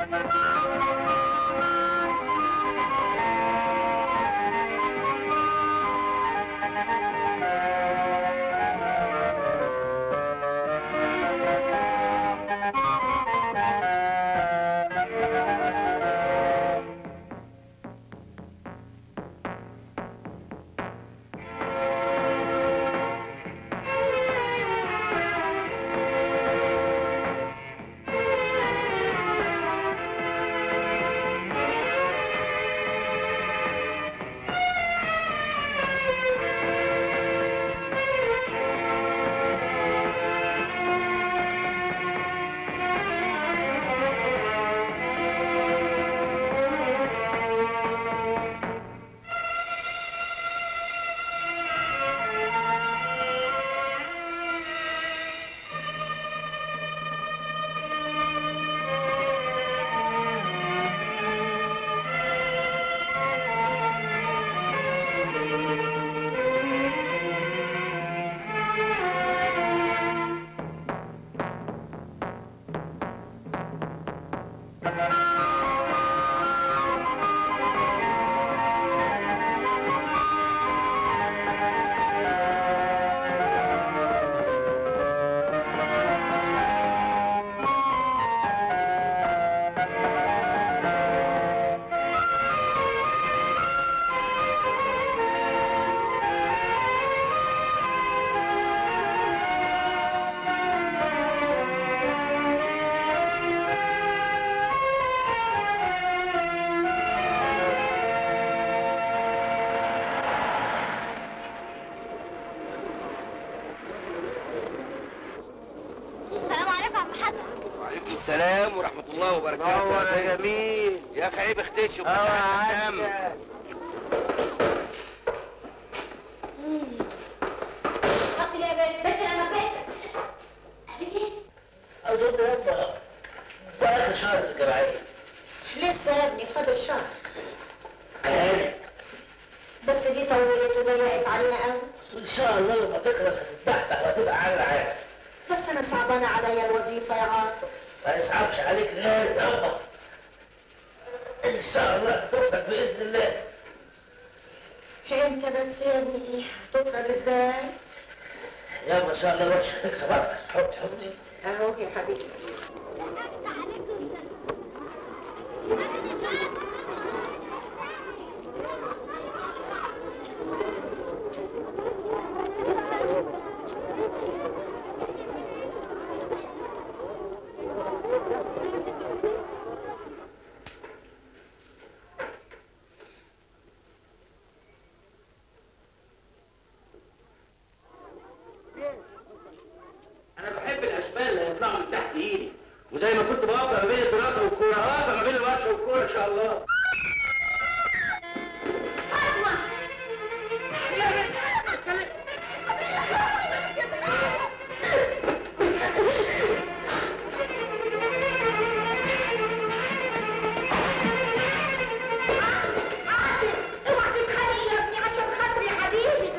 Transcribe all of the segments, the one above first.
السلام عليكم يا عم حسن وعليكم السلام ورحمة الله وبركاته نور يا جميل يا أخي عيب اختشي اه وفتح عسل. حط لي يا بنت بنت لما بيتك اظن يلا ده اخر شهر في الجمعيه لسه يا ابني فاضل شهر كانت بس دي طولت وضيقت علينا قوي ان شاء الله لما تخلص هتتبحبح وهتبقى على العالم بس انا صعبانه عليا الوظيفه يا عاطف ما يصعبش عليك غير يلا ان شاء الله هتفرج باذن الله انت بس يا ابني هتفرج ازاي يلا ان شاء الله الوحش هتكسب اكتر حطي حطي اهو يا حبيبي انا بحب الاشبال اللي هيطلعوا من تحت ايدي وزي ما كنت بوفق ما بين الدراسه والكوره هوفق ما بين الورشه والكوره ان شاء الله اوعى تتخانق يا ابني عشان خاطري يا حبيبي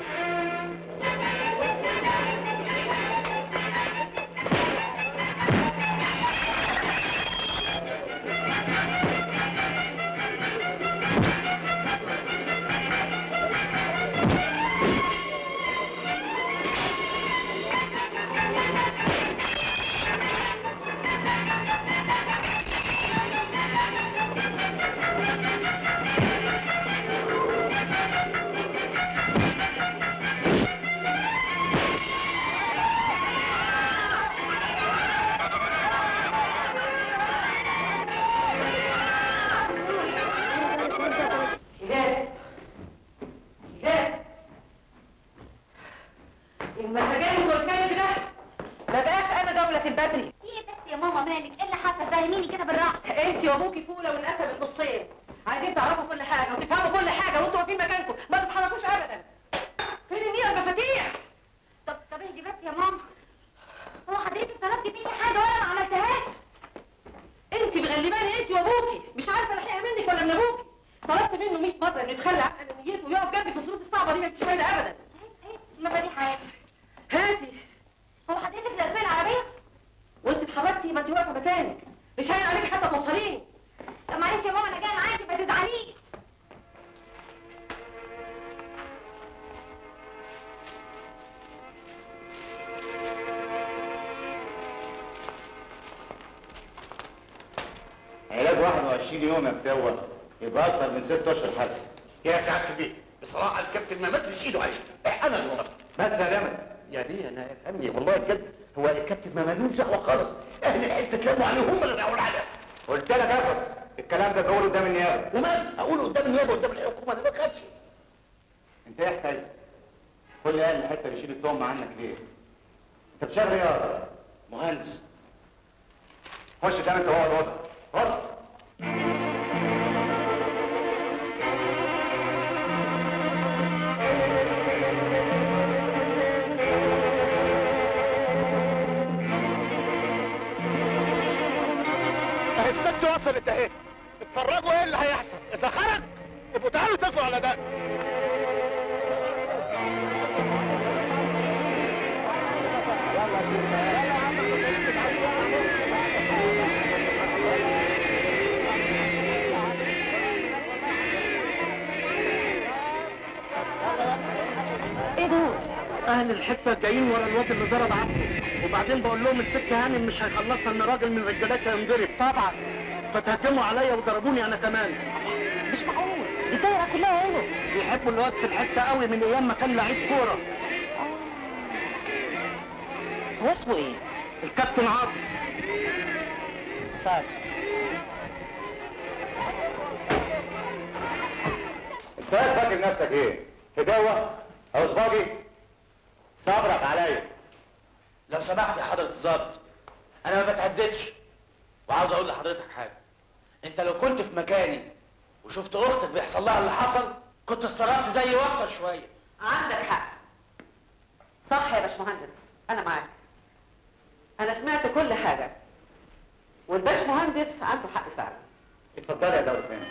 إيجاد إيجاد المساجين والكلب ده ما بقاش أنا دولة البدري ايه بس يا ماما مالك ايه اللي حصل فهميني كده بالراحه أنت وأبوكي فولة والأسد النصين عايزين تعرفوا كل حاجة وتفهموا كل حاجة وأنتوا واقفين مكانكم ما تتحركوش أبدا فين النية المفاتيح طب طب اهدي بس يا ماما هو حضرتك طلبتي مني حاجه وانا ما عملتهاش أنت مغلباني أنت وأبوكي مش عارفة الحقيقة منك ولا من أبوكي طلبت منه 100 مرة إنه يتخلى عن أنانيته ويقف جنبي في الظروف الصعبة دي ما انتش فايدة أبدا المفاتيح اهي هاتي هو حضرتك اللي قافله العربيه وأنت اتحركتي ما أنت واقفة مكانك مش هين عليك حتى توصليني 21 يوم يا فتوة يبقى اكتر من ست اشهر حبس يا سعاده البيه بصراحه الكابتن ما مدش ايده عليه انا اللي غلط بس يا جمل يا بيه انا افهمني والله بجد هو الكابتن ما مالوش دعوه خالص اهل الحته اتلموا عليه هم اللي دعوا عليه قلت لك افرس الكلام ده بقوله قدام النيابه ومال اقوله قدام النيابه قدام الحكومه انا ما بخافش انت ايه حكايتك؟ كل اهل الحته بيشيل التهمه عنك ليه؟ انت بتشتغل ايه يا مهندس خش كمان انت اقعد اقعد اقعد اهي الست وصلت اهي اتفرجوا ايه اللي هيحصل اذا خرج ابقوا تعالوا تاكلوا على ده ايه دول؟ اهل الحته جايين ورا الواد اللي ضرب عبده وبعدين بقول لهم الست هانم مش هيخلصها ان راجل من رجالتها ينضرب طبعا فتهجموا عليا وضربوني انا كمان مش معقول دي الدايره كلها هنا بيحبوا الواد في الحته قوي من ايام ما كان لعيب كوره هو اسمه ايه؟ الكابتن عاطف طيب انت ايه فاكر نفسك ايه؟ هدوة؟ او صباجي؟ صبرك عليا لو سمحت يا حضرة الظابط أنا ما بتهددش وعاوز أقول لحضرتك حاجة أنت لو كنت في مكاني وشفت أختك بيحصل لها اللي حصل كنت اتصرفت زي وقتك شوية عندك حق صح يا باشمهندس انا معاك انا سمعت كل حاجه والباشمهندس عنده حق فعلا اتفضلي يا دولة فين؟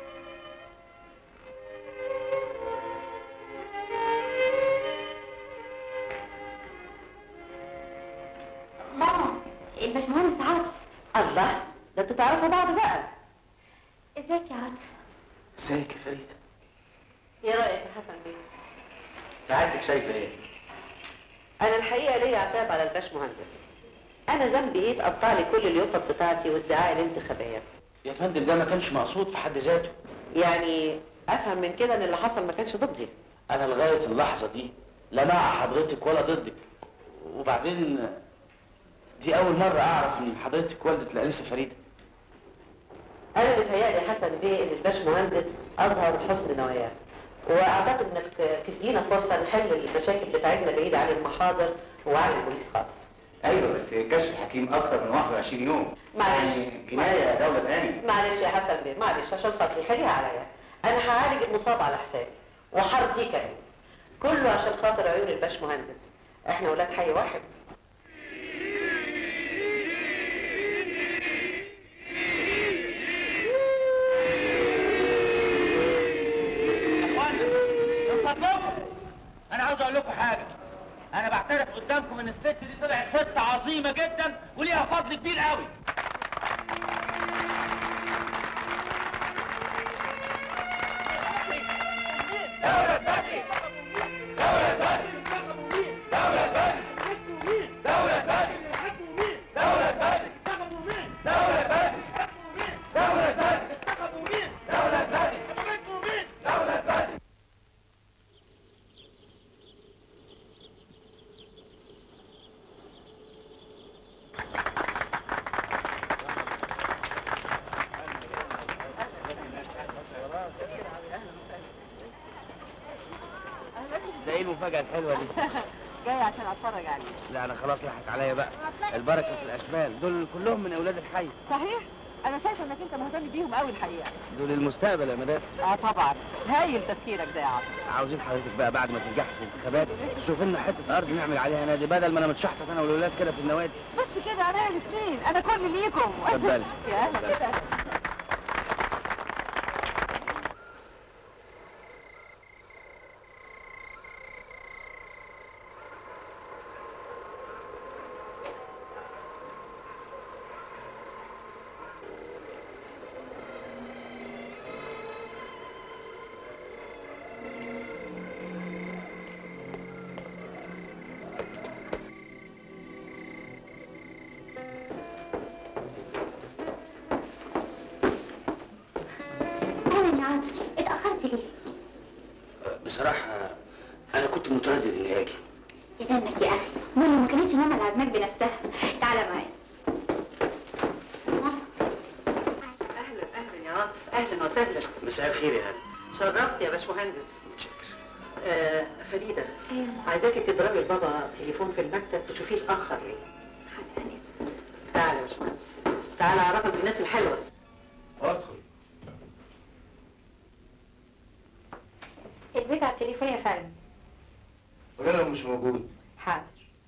ماما الباشمهندس عاطف الله ده انتوا تعرفوا بعض بقى ازيك يا عاطف ازيك يا فريدة ايه رايك يا حسن بيه سعادتك شايفة ايه؟ انا الحقيقه ليا عتاب على الباشمهندس انا ذنبي ايه تقطع لي كل اليوفط بتاعتي والدعايه الانتخابيه يا فندم ده ما كانش مقصود في حد ذاته يعني افهم من كده ان اللي حصل ما كانش ضدي أنا لغاية اللحظة دي لا مع حضرتك ولا ضدك وبعدين دي أول مرة أعرف إن حضرتك والدة الأنسة فريدة انا بيتهيألي يا حسن بيه ان الباشمهندس اظهر حسن نواياه واعتقد انك تدينا فرصه نحل المشاكل بتاعتنا بعيد عن المحاضر وعن البوليس خالص ايوه بس كشف الحكيم اكتر من 21 يوم معلش. يعني جناية يا دولة تاني معلش يا حسن بيه معلش عشان خاطري خليها عليا انا هعالج المصاب على حسابي وحارتي كمان كله عشان خاطر عيون الباشمهندس احنا ولاد حي واحد اخوانا من فضلكم انا عاوز اقول لكم حاجه انا بعترف قدامكم ان الست دي طلعت ست عظيمه جدا وليها فضل كبير قوي ده ايه المفاجاه الحلوه دي جاي عشان اتفرج عليه لا انا خلاص راحت عليا بقى البركه في الاشبال دول كلهم من اولاد الحي صحيح انا شايفه انك انت مهتم بيهم قوي الحقيقه دول المستقبل يا مدام اه طبعا هايل تفكيرك ده يا عاطف عاوزين حضرتك بقى بعد ما تنجح في الانتخابات تشوف لنا حته ارض نعمل عليها نادي بدل ما انا متشحطط انا والولاد كده في النوادي بس كده انا الاثنين انا كل ليكم اتفضلي. يا اهلا كده بصراحه انا كنت متردد اني اجي يدنك يا اخي ماما ما كانتش ماما اللي عازماك بنفسها تعالى معايا اهلا اهلا يا عاطف اهلا وسهلا مساء الخير يا هاني شرفت يا باشمهندس آه فريده ايوه عايزاكي تضربي لبابا تليفون في المكتب تشوفيه اتاخر ليه تعالى يا باشمهندس تعالى اعرفك بالناس الحلوه ادخل البيت على التليفون يا فندم ولا لو مش موجود حاضر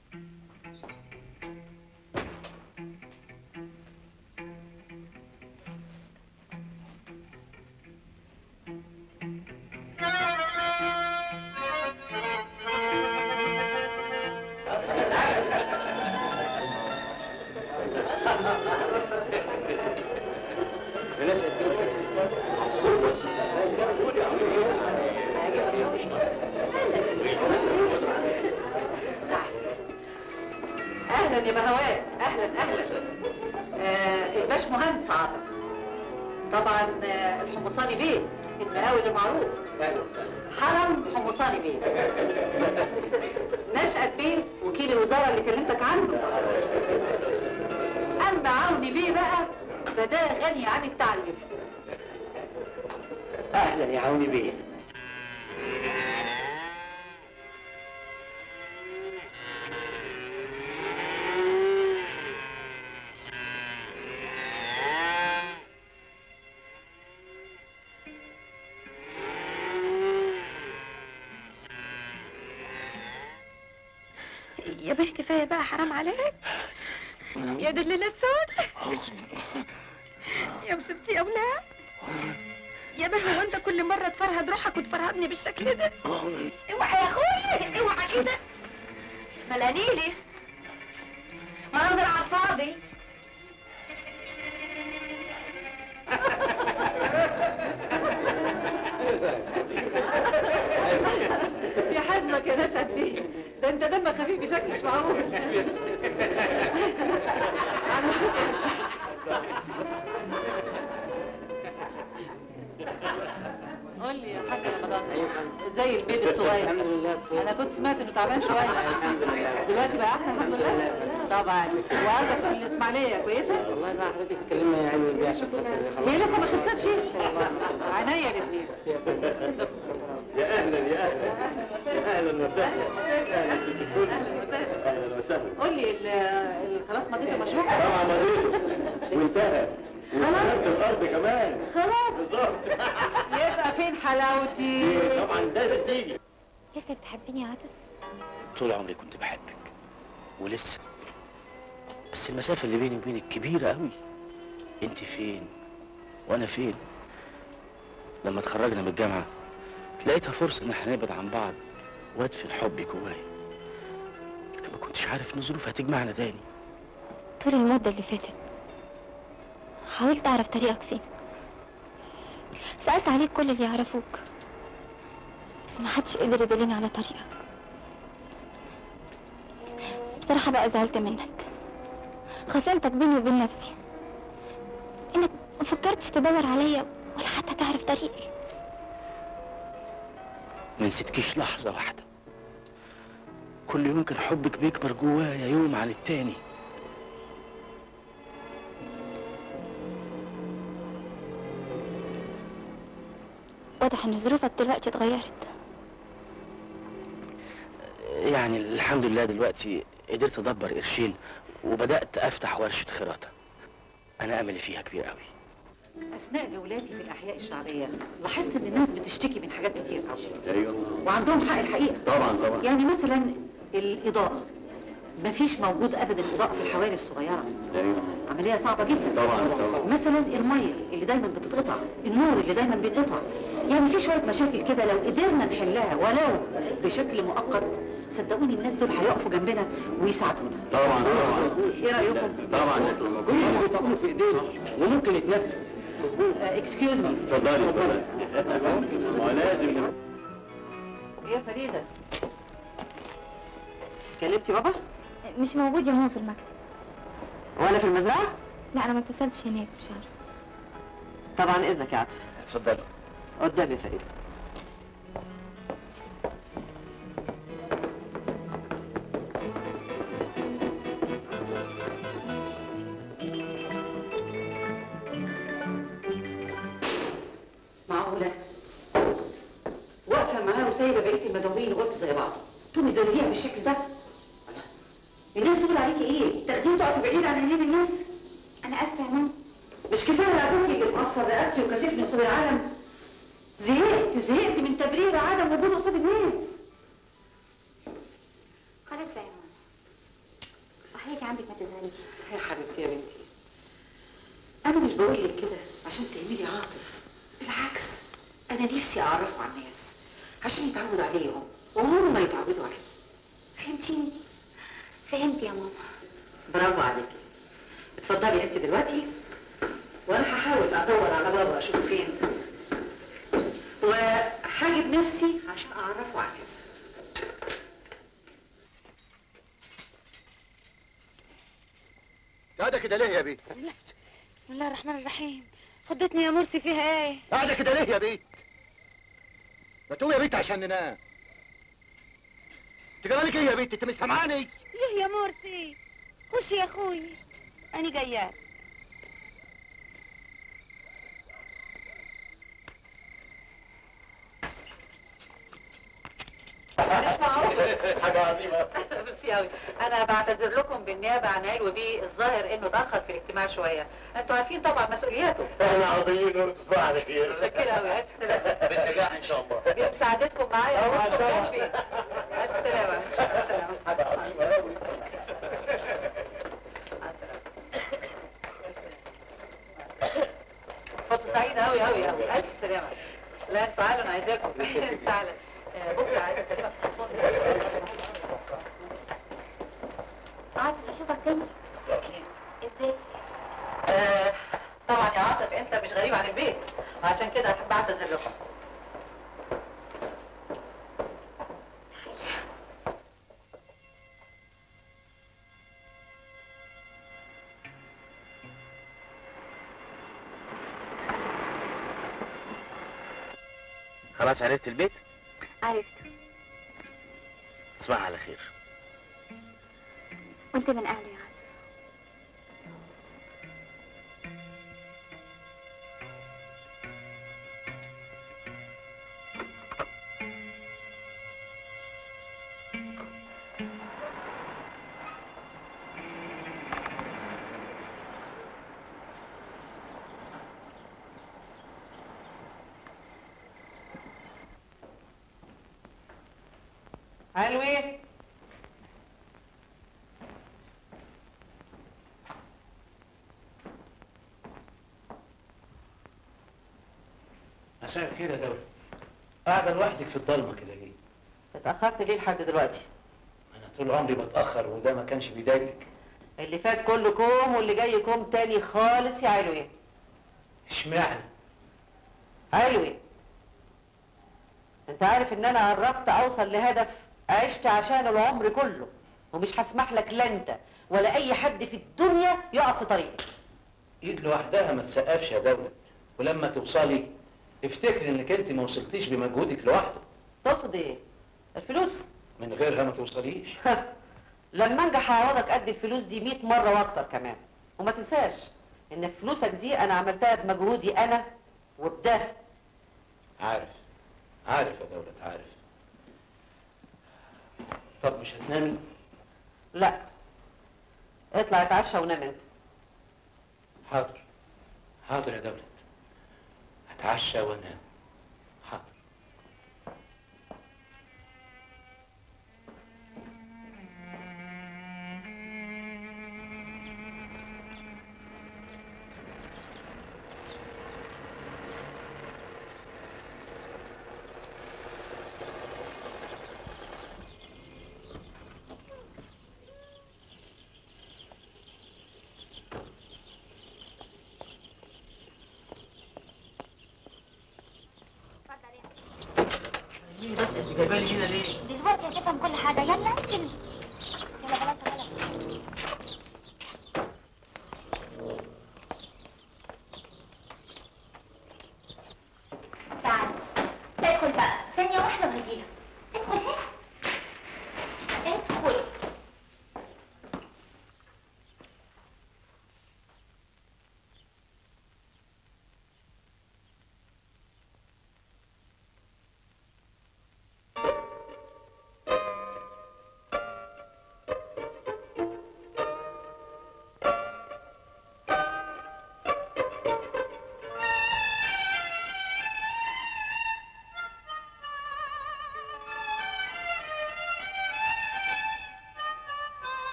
الناس اهلا يا بهوات اهلا اهلا آه الباش مهندس عاطف طبعا آه الحمصاني بيه المقاول المعروف حرم حمصاني بيه نشأت بيه وكيل الوزارة اللي كلمتك عنه أما عوني بيه بقى فده غني عن التعليم اهلا يا عوني بيه يا بيه كفايه بقى حرام عليك يا دي الليله السود يا مصيبتي يا ولاد يا بيه هو انت كل مره تفرهد روحك وتفرهدني بالشكل ده اوعى يا اخويا اوعى كده ملانيلي مناظر على الفاضي يا حزنك يا نشأت بيه ده انت دمك خفيف بشكل مش معقول قول لي يا حاج رمضان ازاي البيبي الصغير الحمد لله انا كنت سمعت انه تعبان شويه الحمد لله دلوقتي بقى احسن الحمد لله طبعا وعندك في الاسماعيليه كويسه والله ما حضرتك تكلمنا يعني دي عشان خاطر هي لسه ما خلصتش عينيا الاثنين يا اهلا يا اهلا يا اهلا وسهلا اهلا ست الكل اهلا وسهلا اهلا وسهلا قول لي ال- ال- خلاص مضيت المشروع طبعا مريض وانتهى خلاص. ونفس الارض كمان خلاص بالظبط يبقى فين حلاوتي طبعا لازم تيجي لسه بتحبني يا عاطف طول عمري كنت بحبك ولسه بس المسافة اللي بيني وبينك كبيرة قوي انت فين وانا فين لما اتخرجنا من الجامعة لقيتها فرصة ان احنا نبعد عن بعض وادفن حبي جوايا لكن ما كنتش عارف ان الظروف هتجمعنا تاني طول المدة اللي فاتت حاولت أعرف طريقك فين سألت عليك كل اللي يعرفوك بس ما حدش قدر يدلني على طريقك بصراحة بقى زعلت منك خصمتك بيني وبين نفسي انك ما فكرتش تدور عليا ولا حتى تعرف طريقي ما نسيتكيش لحظة واحدة كل يوم كان حبك بيكبر جوايا يوم عن التاني واضح ان ظروفك دلوقتي اتغيرت يعني الحمد لله دلوقتي قدرت ادبر قرشين وبدات افتح ورشه خراطه انا املي فيها كبير قوي اثناء جولاتي في الاحياء الشعبيه لاحظت ان الناس بتشتكي من حاجات كتير قوي ايوه وعندهم حق الحقيقه طبعا طبعا يعني مثلا الاضاءه مفيش موجود ابدا اضاءه في الحواري الصغيره ايوه عمليه صعبه جدا طبعا طبعا مثلا الميه اللي دايما بتتقطع النور اللي دايما بينقطع يعني في شويه مشاكل كده لو قدرنا نحلها ولو بشكل مؤقت صدقوني الناس دول هيقفوا جنبنا ويساعدونا طبعا طبعا ايه رايكم طبعا كل اللي بتقوله في ايدينا وممكن يتنفذ اكسكيوز مي اتفضلي اتفضلي ما لازم يا فريده كلمتي بابا مش موجود يا ماما في المكتب وانا في المزرعه لا انا ما اتصلتش هناك مش عارفه طبعا اذنك يا عاطف اتفضل قدام يا فريده وسايبه بقيه المدعوين وقلت زي بعض تقومي تزوديها بالشكل ده الناس تقول عليكي ايه؟ تاخديه وتقفي بعيد عن عينين الناس انا اسفه يا ماما مش كفايه ابوكي اللي مقصر رقبتي وكاسفني قصاد العالم زهقت زهقت من تبرير عدم وجوده قصاد الناس خلاص لا يا ماما صحيح عندك ما تزعليش يا حبيبتي يا بنتي انا مش بقول لك كده عشان تهملي عاطف بالعكس انا نفسي اعرفه على الناس عشان يتعود عليهم وهم ما يتعودوا عليه فهمتيني فهمت يا ماما برافو عليكي اتفضلي انت دلوقتي وانا هحاول ادور على بابا اشوفه فين وهجيب نفسي عشان اعرفه على الناس قاعده كده ليه يا بيت بسم الله الرحمن الرحيم خضتني يا مرسي فيها ايه قاعده كده ليه يا بيت ما تقوم يا بيت عشان ننام انت جرالك ايه يا بيت انت مش سامعاني ليه يا مرسي خش يا اخوي انا جايات مش معقول حاجه عظيمه ميرسي قوي انا بعتذر لكم بالنيابه عن علو بيه الظاهر انه اتاخر في الاجتماع شويه انتوا عارفين طبعا مسؤولياته احنا عظيمين ونصبح على خير متشكره قوي الف سلامه بالنجاح ان شاء الله بمساعدتكم معايا طبعاً، وانتم طبعاً. جنبي الف سلامه الف سلامه حاجه عظيمه قوي مع السلامة. فرصة سعيدة أوي أوي أوي ألف سلامة لا تعالوا أنا عايزاكم تعالى آه، بكرة عايزة أكلمك في التليفون. عاطف اشوفك تاني ازاي آه، طبعا يا عاطف أنت مش غريب عن البيت وعشان كده أحب أعتذر لكم خلاص عرفت البيت عرفت تصبح على خير وانت من اهلي يا عاطف علوي مساء الخير يا دولة قاعدة لوحدك في الضلمة كده ليه؟ اتأخرت ليه لحد دلوقتي أنا طول عمري بتأخر وده ما كانش بيضايقك اللي فات كله كوم واللي جاي كوم تاني خالص يا علوي اشمعنى؟ علوي انت عارف ان انا قربت اوصل لهدف عشت عشان العمر كله ومش هسمح لك لا انت ولا اي حد في الدنيا يقف في طريقك إيد لوحدها ما تسقفش يا دولة ولما توصلي افتكري إنك أنت ما وصلتيش بمجهودك لوحده تقصد ايه الفلوس من غيرها ما توصليش لما انجح هعوضك قد الفلوس دي 100 مره واكتر كمان وما تنساش ان فلوسك دي انا عملتها بمجهودي انا وبده عارف عارف يا دولة عارف طب مش هتنامي؟ لا اطلع اتعشى ونام انت حاضر حاضر يا دولة هتعشى وانام حاضر بس انت جايبالي هنا ليه؟ دلوقتي هتفهم كل حاجه يلا يلا يلا خلاص خلاص تعال ادخل بقى ثانية واحدة وهجيلك ادخل هنا ادخل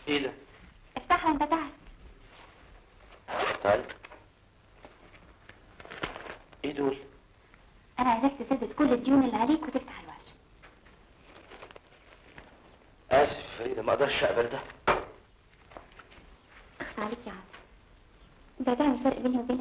ايه ده؟ افتحها وانت تعال طيب ايه دول؟ انا عايزاك تسدد كل الديون اللي عليك وتفتح الورشه اسف يا فريده ما اقدرش اقبل ده اخص عليك يا عاطف انت هتعمل فرق بيني وبينك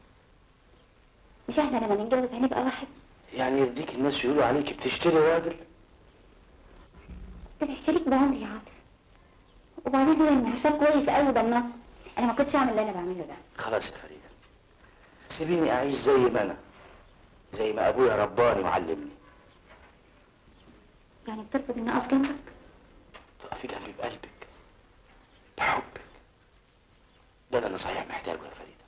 مش احنا لما نتجوز هنبقى واحد يعني يرضيك الناس يقولوا عليك بتشتري راجل ده انا اشتريك بعمري يا عاطف وبعدين هو ان حساب كويس قوي ضمنك انا ما كنتش اعمل اللي انا بعمله ده خلاص يا فريده سيبيني اعيش زي ما انا زي ما ابويا رباني وعلمني يعني بترفض اني اقف جنبك تقفي جنبي بقلبك بحبك ده اللي انا صحيح محتاجه يا فريده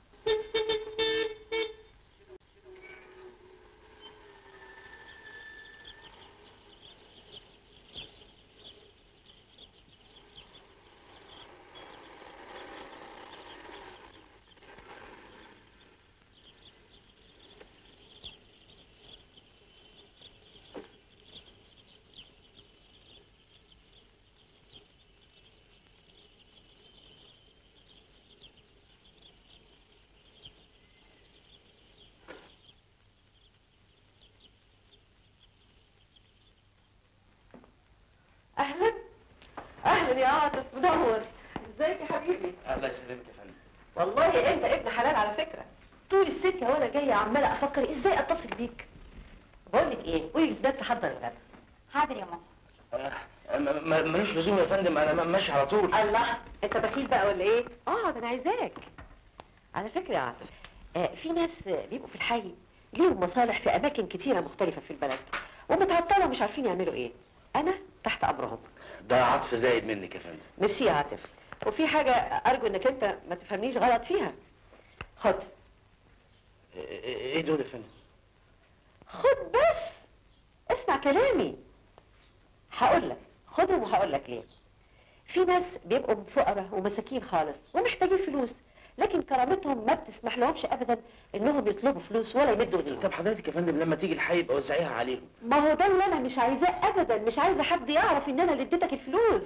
اهلا اهلا يا عاطف منور ازيك يا حبيبي الله يسلمك يا فندم والله انت ابن حلال على فكره طول السكه وانا جايه عماله افكر ازاي اتصل بيك بقول لك ايه قولي لزداد تحضر الغدا حاضر يا ماما آه، ما- ما- ملوش لزوم يا فندم انا م- ماشي على طول الله انت بخيل بقى ولا ايه اه ده انا عايزاك على فكره يا عاطف آه في ناس آه، بيبقوا في الحي ليهم مصالح في اماكن كتيره مختلفه في البلد ومتعطله ومش عارفين يعملوا ايه انا تحت امرهم ده عطف زايد منك يا فندم ميرسي يا عاطف وفي حاجه ارجو انك انت ما تفهمنيش غلط فيها خد إيه- ايه دول يا فندم خد بس اسمع كلامي هقول لك خدهم وهقول لك ليه في ناس بيبقوا فقراء ومساكين خالص ومحتاجين فلوس لكن كرامتهم ما بتسمح لهمش ابدا انهم يطلبوا فلوس ولا يمدوا ايديهم طب حضرتك يا فندم لما تيجي الحي يبقى وزعيها عليهم ما هو ده اللي انا مش عايزاه ابدا مش عايزه حد يعرف ان انا اللي اديتك الفلوس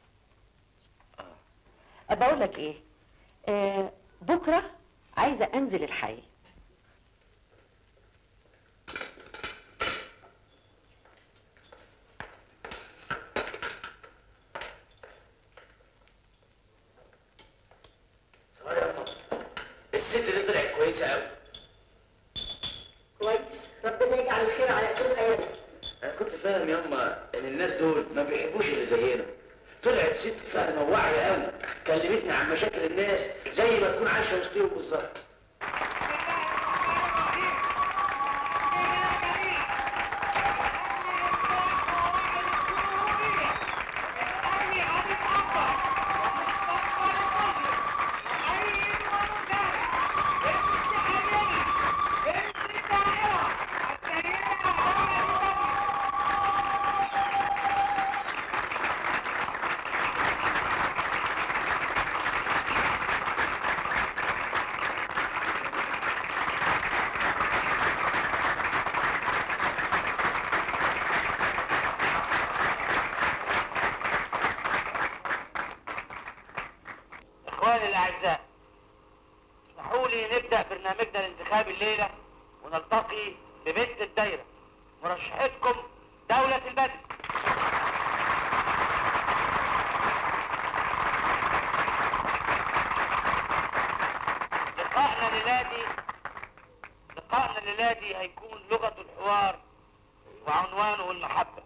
بقول لك ايه آه بكره عايزه انزل الحي الست دي طلعت كويسه قوي كويس ربنا يجعل الخير على كل حياتك انا كنت فاهم ياما ان الناس دول ما بيحبوش اللي زينا طلعت ست فاهمه واعيه قوي كلمتني عن مشاكل الناس زي ما تكون عايشه وسطهم بالظبط اخواني الاعزاء اسمحوا لي نبدا برنامجنا الانتخابي الليله ونلتقي ببنت الدايره مرشحتكم دوله البدر لقائنا لنادي لقائنا لنادي هيكون لغه الحوار وعنوانه المحبه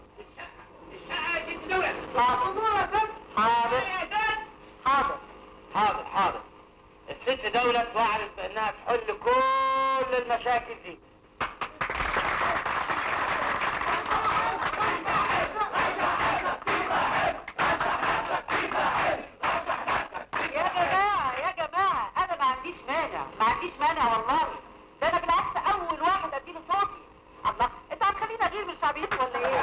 حاضر حاضر حاضر حاضر الست دولة وعدت بأنها تحل كل المشاكل دي يا جماعة يا جماعة أنا ما عنديش مانع ما عنديش مانع والله ده أنا بالعكس أول واحد أديله صوتي الله أنت هتخليني أغير من شعبيتي ولا إيه؟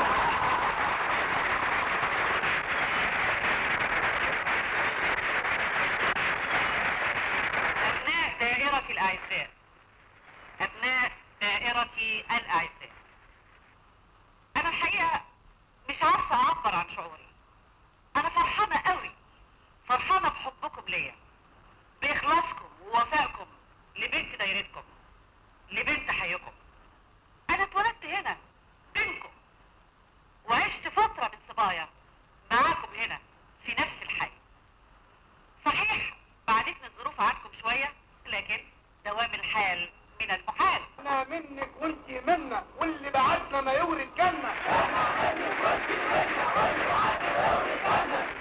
أبناء دائرة الأعزاء أبناء دائرة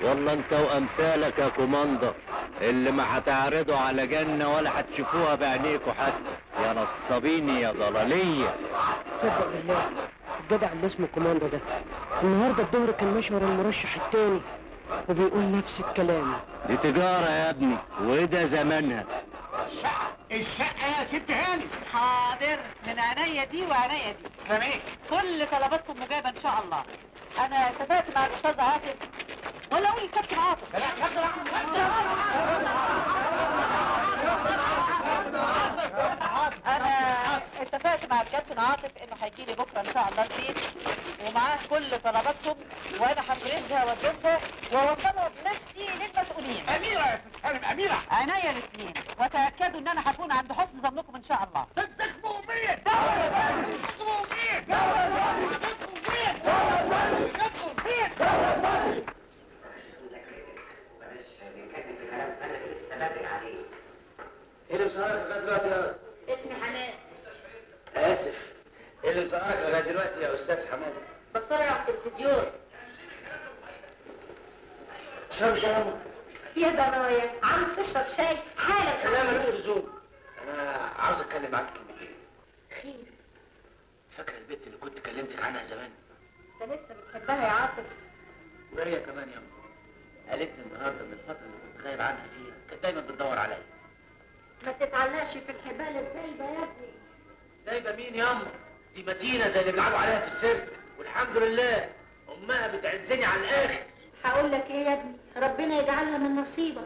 والله انت وامثالك يا كوماندر اللي ما هتعرضوا على جنة ولا هتشوفوها بعينيكوا حتى يا نصابين يا ضلالية تصدق بالله الجدع اللي اسمه كوماندو ده النهارده الظهر كان ماشي ورا المرشح التاني وبيقول نفس الكلام دي تجارة يا ابني وده زمانها الشقه يا ست هاني حاضر من عينيا دي وعينيا دي سامعك كل طلباتكم مجابة ان شاء الله انا اتفقت مع الاستاذ عاطف ولا اقول الكابتن عاطف انا اتفقت مع الكابتن عاطف انه هيجي لي بكره ان شاء الله البيت ومعاه كل طلباتكم وانا هفرزها وادرسها واوصلها بنفسي للمسؤولين اميره يا ست هانم اميره عينيا الاثنين وتاكدوا ان انا هكون عند حسن ظنكم ان شاء الله تخبوا مين تخبوا مين تخبوا مين تخبوا مين ايه اللي مسهرك لغايه دلوقتي يا اسمي حنان اسف ايه اللي مسهرك لغايه دلوقتي يا استاذ حماد بتفرج على التلفزيون شرب شرب يا ضنايا عاوز تشرب شاي حالا لا ملوش لزوم انا عاوز اتكلم معاك كلمتين خير فاكره البنت اللي كنت كلمتك عنها زمان انت لسه بتحبها يا عاطف وهي كمان يا أمي. قالت لي النهارده ان الفتره اللي كنت غايب عنها فيها كانت دايما بتدور عليا ما تتعلقش في الحبال الزايده يا ابني دايما مين يا أمي؟ دي متينه زي اللي بيلعبوا عليها في السيرك والحمد لله امها بتعزني على الاخر هقول لك ايه يا ابني ربنا يجعلها من نصيبك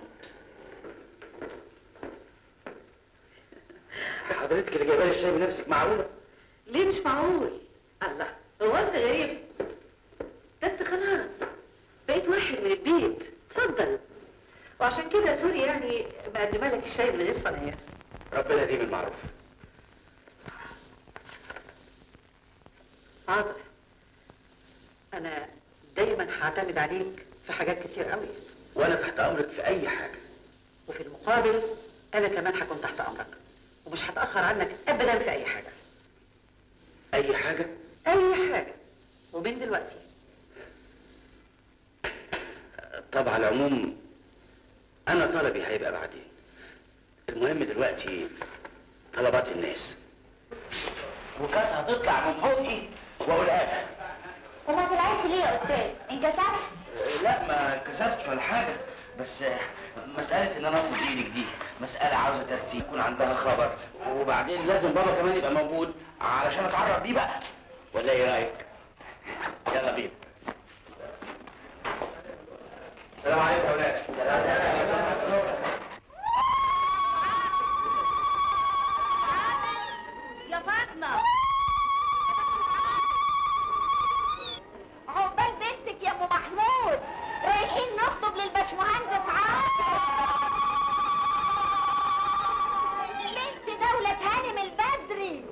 حضرتك اللي جايبه لي الشاي بنفسك معقوله ليه مش معقول الله هو انت غريب ده انت خلاص بقيت واحد من البيت اتفضل وعشان كده سوري يعني مقدمه لك الشاي من غير صنايع ربنا يديم المعروف عاطف انا دايما هعتمد عليك في حاجات كتير قوي وانا تحت امرك في اي حاجه وفي المقابل انا كمان هكون تحت امرك ومش هتاخر عنك ابدا في اي حاجه اي حاجه اي حاجه ومن دلوقتي طب على العموم انا طلبي هيبقى بعدين المهم دلوقتي طلبات الناس وكانت هتطلع من فوقي واقولها لها وما طلعتش ليه يا استاذ انكسرت لا ما كسفتش ولا حاجه بس مسألة إن أنا أطلب إيدك دي مسألة عاوزة ترتيب يكون عندها خبر وبعدين لازم بابا كمان يبقى موجود علشان أتعرف بيه بقى ولا إيه رأيك؟ يلا بينا السلام عليكم يا ولاد يا فاطمه عقبال بنتك يا ام محمود رايحين نخطب للباشمهندس عاطف بنت دولة هانم البدري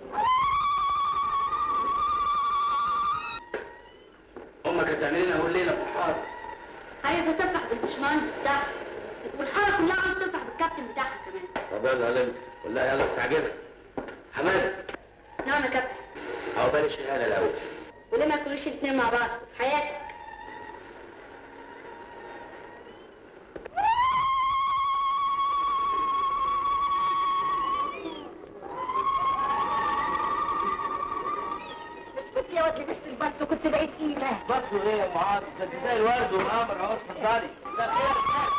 أمك هتعمل لنا أقول ليلة في الحارة عايزه تفرح بالباشمهندس بتاعها والحاره كلها عايزه تفرح بالكابتن بتاعها كمان طب يلا يا لمبي ولا يلا استعجلها حماد نعم يا كابتن عقبال الشهادة الأول وليه ما تكونوش الاثنين مع بعض في حياتك مش كنت يا واد لبست البط كنت بقيت قيمه بطلوا إيه يا معاذ ده أنت زي الورد والقمر أهو اتفضلي مساء الخير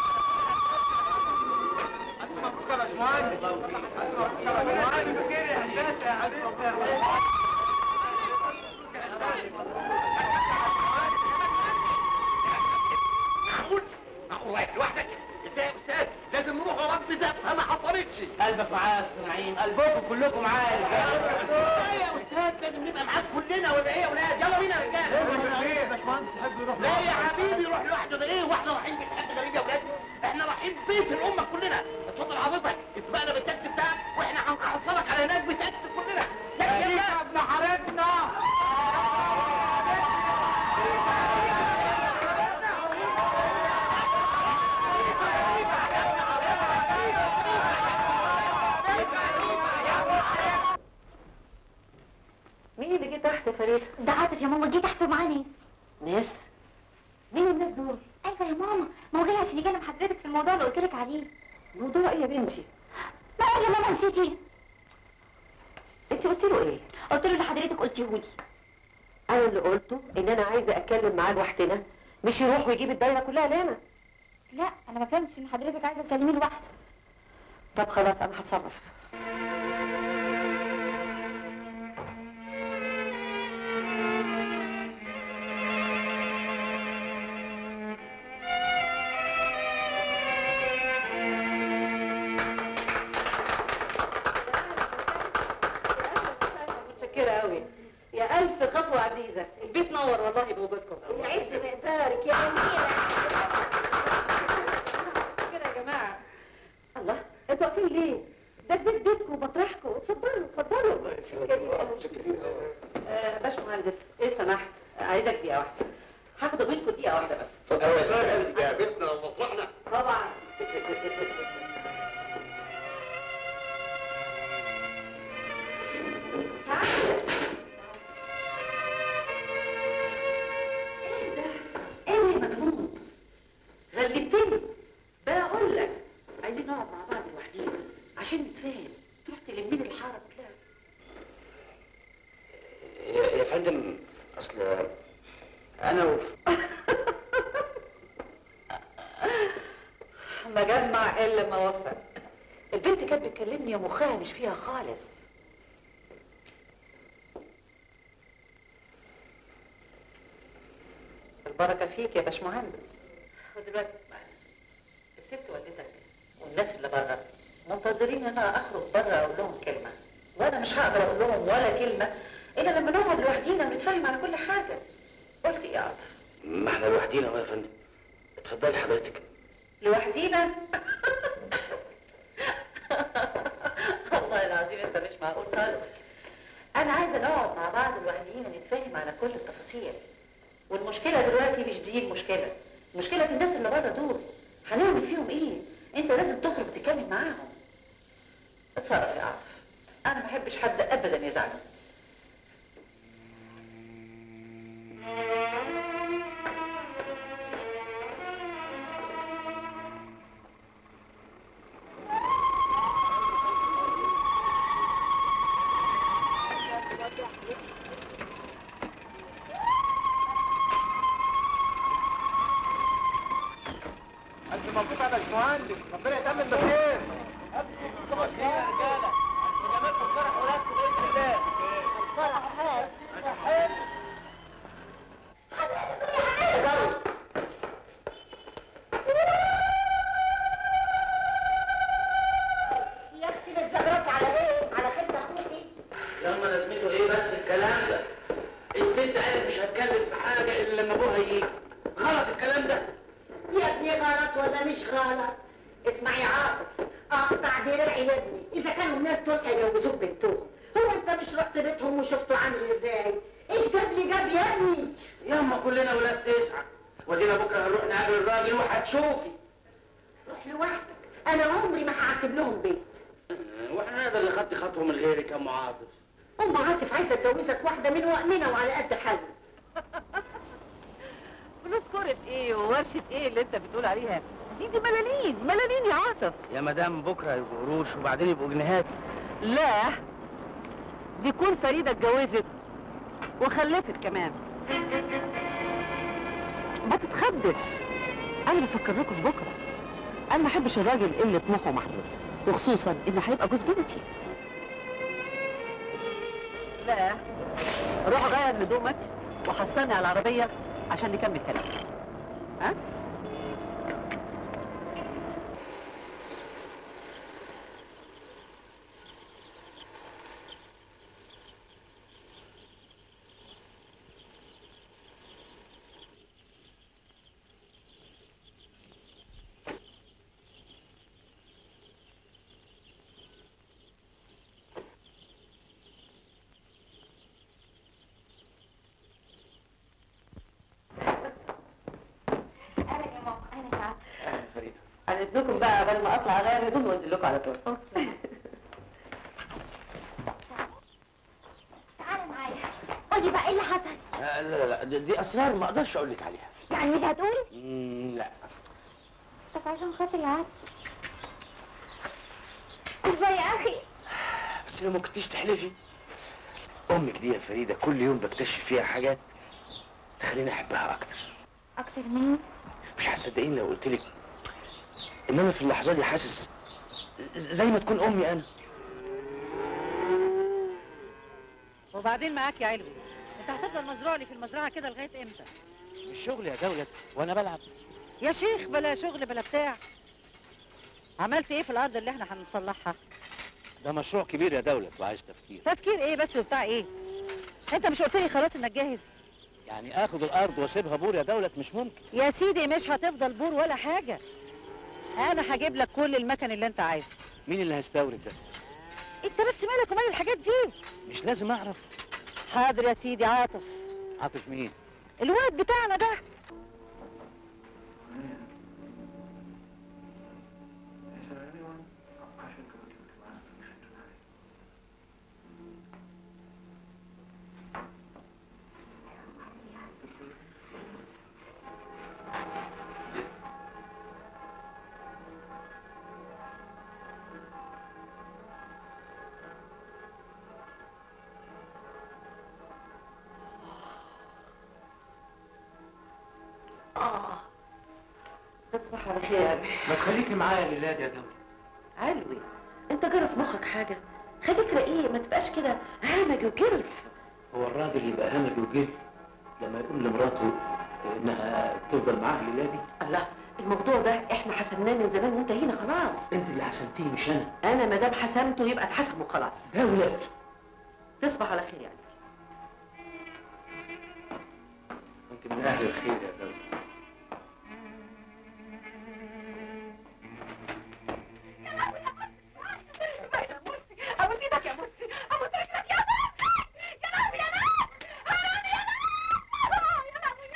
مبروك يا باشمهندس مبروك يا باشمهندس بخير يا هندسة يا حبيبي معقول معقول رايح لوحدك ازاي يا استاذ لازم نروح ورا ابن زفه ما حصلتش قلبك معايا يا أستاذ نعيم قلبكم كلكم معايا يا رجالة ازاي يا استاذ لازم نبقى معاك كلنا ولا ايه يا ولاد يلا بينا يا رجاله باشمهندس يحب يروح لا يا حبيبي يروح لوحده ده ايه واحنا رايحين بيت حد غريب يا ولاد احنا رايحين بيت الامه كلنا اتفضل حضرتك اسبقنا بالتاكسي بتاعك واحنا هنحصلك على هناك بتاكسي كلنا يا ابن حارتنا مين اللي جه تحت يا فريده ده عاطف يا ماما جه تحت معاه ناس ناس مين الناس دول ايوه يا ماما ما هو جاي عشان يكلم حضرتك في الموضوع اللي قلت لك عليه موضوع ايه يا بنتي ما يا ماما نسيتي انت قلت له ايه قلت له اللي حضرتك قلتيهولي انا اللي قلته ان انا عايزه اتكلم معاه لوحدنا مش يروح ويجيب الدايره كلها لنا لا انا ما فهمتش ان حضرتك عايزه تكلميه لوحده طب خلاص انا هتصرف متشكرة قوي يا ألف خطوة عزيزة البيت نور والله بوجودكم يعز مقدارك يا جميله كده يا جماعة الله انتوا واقفين ليه؟ ده البيت بيتكم ومطرحكم اتفضلوا اتفضلوا آه، باشمهندس ايه سمحت عايزك دقيقة واحدة هاخده منكم دقيقة واحدة بس يا بيتنا ومطرحنا طبعا ايه يا مجنون غلبتني بقول لك عايزين نقعد مع بعض لوحدينا عشان نتفاهم تروح تلمين الحاره كلها يا يا فندم اصل انا و... ما جمع الا ما وفق البنت كانت بتكلمني ومخها مش فيها خالص البركة فيك يا باشمهندس ودلوقتي اسمعني الست والدتك والناس اللي بره منتظرين ان انا اخرج بره اقول لهم كلمة وانا مش هقدر اقول لهم ولا كلمة الا لما نقعد لوحدينا ونتفاهم على كل حاجة قلت ايه يا عاطف ما احنا لوحدينا اهو يا فندم اتفضلي حضرتك لوحدينا والله العظيم انت مش معقول خالص انا عايزه نقعد مع بعض لوحدينا نتفاهم على كل التفاصيل والمشكله دلوقتي مش دي المشكله المشكله في الناس اللي بره دول هنعمل فيهم ايه انت لازم تخرج تتكلم معاهم اتصرف يا عاطف انا ما بحبش حد ابدا يزعل ألف مبروك يا باشمهندس ربنا يتمم بخير يا اختي بتزغرطي على ايه على خدمه اخوكي يلا لازمته ايه بس الكلام ده الست قالت مش هتكلم في حاجه الا لما ابوها يجي غلط الكلام ده يا ابني غلط ولا مش غلط اسمعي يا عاطف اقطع دراعي يا ابني اذا كانوا الناس دول هيجوزوك بنتهم هو انت مش رحت بيتهم وشفته عامل ازاي ايش جاب لي جاب يا ابني ياما كلنا ولاد تسعه ودينا بكره هنروح نقابل الراجل وهتشوفي روح لوحدك انا عمري ما هعاتب لهم بيت واحنا نقدر نخطي خطوه من غيرك يا ام عاطف ام عاطف عايزه اتجوزك واحده من وأمنا وعلى قد حالي فلوس كرة ايه وورشة ايه اللي انت بتقول عليها دي دي ملالين ملالين يا عاطف يا مدام بكره يبقوا قروش وبعدين يبقوا جنيهات لا دي كون فريدة اتجوزت وخلفت كمان ما تتخبش انا بفكر لكم في بكره انا ما احبش الراجل اللي طموحه محدود وخصوصا انه هيبقى جوز بنتي لا روح غير هدومك وحصلني على العربيه عشان نكمل كلام ها انا يا ماما انا يا عاطف فريده انا اذنكم بقى قبل ما اطلع اغير هدوم وانزل لكم على طول تعالى معايا قولي بقى ايه اللي حصل لا لا لا دي, دي اسرار ما اقدرش اقول لك عليها يعني مش هتقولي مم، لا طب عشان خاطر يا عم ازاي يا اخي بس لو ما كنتيش تحلفي امك دي يا فريده كل يوم بكتشف فيها حاجات تخليني احبها اكتر اكتر مني مش هتصدقيني لو قلت لك ان انا في اللحظه دي حاسس زي ما تكون امي انا وبعدين معاك يا علوي انت هتفضل مزروع لي في المزرعه كده لغايه امتى مش شغل يا دولت وانا بلعب يا شيخ بلا شغل بلا بتاع عملت ايه في الارض اللي احنا هنصلحها ده مشروع كبير يا دولت وعايز تفكير تفكير ايه بس وبتاع ايه انت مش قلت لي خلاص انك جاهز يعني اخد الارض واسيبها بور يا دولت مش ممكن يا سيدي مش هتفضل بور ولا حاجه انا هجيب لك كل المكن اللي انت عايزه مين اللي هيستورد ده انت بس مالك ومال الحاجات دي مش لازم اعرف حاضر يا سيدي عاطف عاطف مين الواد بتاعنا ده اه تصبح على خير يا أبي. ما تخليكي معايا الليله دي يا دولت علوي انت جرى في مخك حاجه خليك رقيق ما تبقاش كده همج وكرف هو الراجل يبقى همج وجد لما يقول لمراته انها تفضل معاه الليله دي الله الموضوع ده احنا حسبناه من زمان وانتهينا خلاص انت اللي حسنتيه مش انا انا ما دام حسمته يبقى اتحسبوا خلاص دولت تصبح على خير يعني انت من اهل الخير يا دولت ابوس ايدك يا مرسي ابوس رجلك يا مرسي يا لهوي يا ناس حرامي يا ناس يا لهوي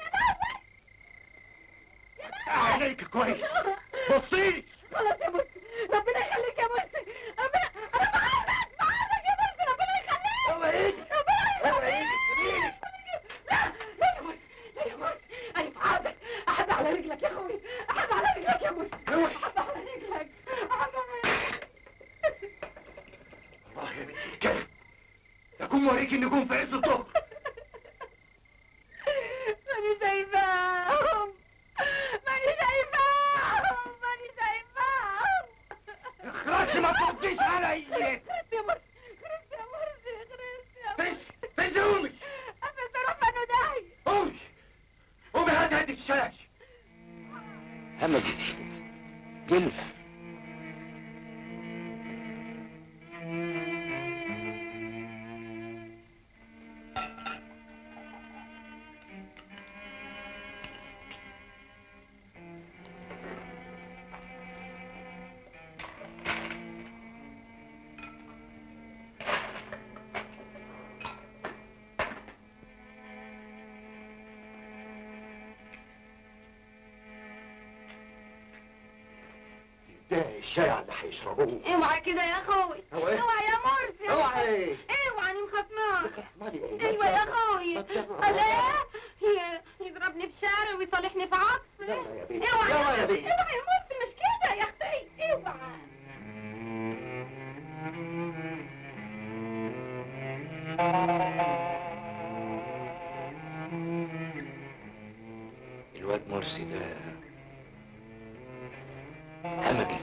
يا لهوي عليك كويس بصيلي خلاص يا مرسي ربنا يخليك يا مرسي ربنا انا بعرفك بعرفك يا مرسي ربنا يخليك هو ايدي ربنا هو ايدي سيبيني لا لا يا مرسي لا يا مرسي انا في عرضك احب على رجلك يا اخوي احب على رجلك يا مرسي احب على رجلك احب على رجلك والله يا بنتي الكلب اكون موريك النجوم في عز الظهر ماني شايفاهم ماني شايفاهم ماني شايفاهم اخرسي ما ترديش عليا خرجت يا مرسي خرجت يا مرسي خرجت يا مرسي فين فين قومي بس اروح انا داهي قومي قومي هات هدي الشاش همجي جلف ده الشاي اللي هيشربوه اوعى كده يا اخوي هو إيه؟ اوعى يا مرسي اوعى ايه اوعى انا مخصماك اسمعي ايه ايوه يا اخوي طب يلا. الله ي- يضربني في شعري ويصالحني في عطس يلا يا بيه اوعى يلا يا بيه اوعى يا مرسي مش كده يا اختي اوعى الواد مرسي ده همجي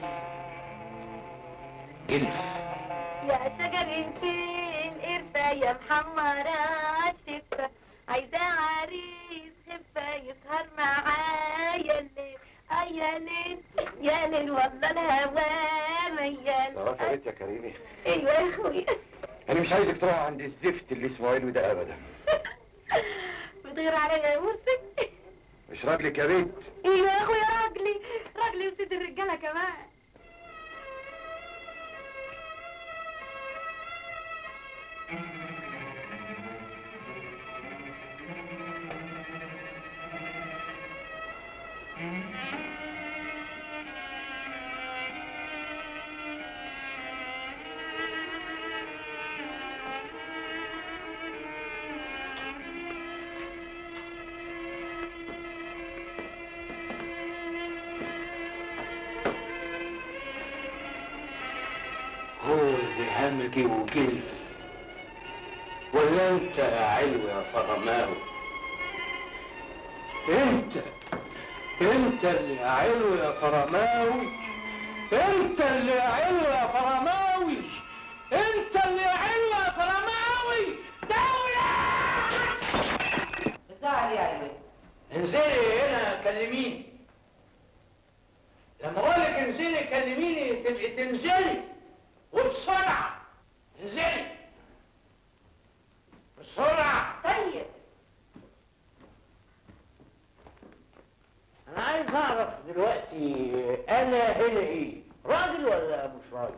جلف يا شجرة القرفة يا محمرة الشفة عايزة عريس خفة يسهر معايا الليل آه يا ليل يا ليل والله الهوا ميال خلاص يا بنت يا كريمي ايوه يا اخوي انا مش عايزك تروح عند الزفت اللي اسمه علوي ده ابدا بتغير عليا يا مرسي مش راجلك يا بنت ايوه يا اخويا راجلي راجلي وسيد الرجالة كمان كلمة وكلف ولا انت يا علو يا فرماوي انت انت اللي يا علو يا فرماوي انت اللي يا علو يا فرماوي انت اللي يا علو يا فرماوي دولة بتزعل ايه يا علوي انزلي هنا كلميني لما اقول لك انزلي كلميني تبقي تنزلي وبسرعه انزلي بسرعه طيب انا عايز اعرف دلوقتي انا هنا ايه راجل ولا مش راجل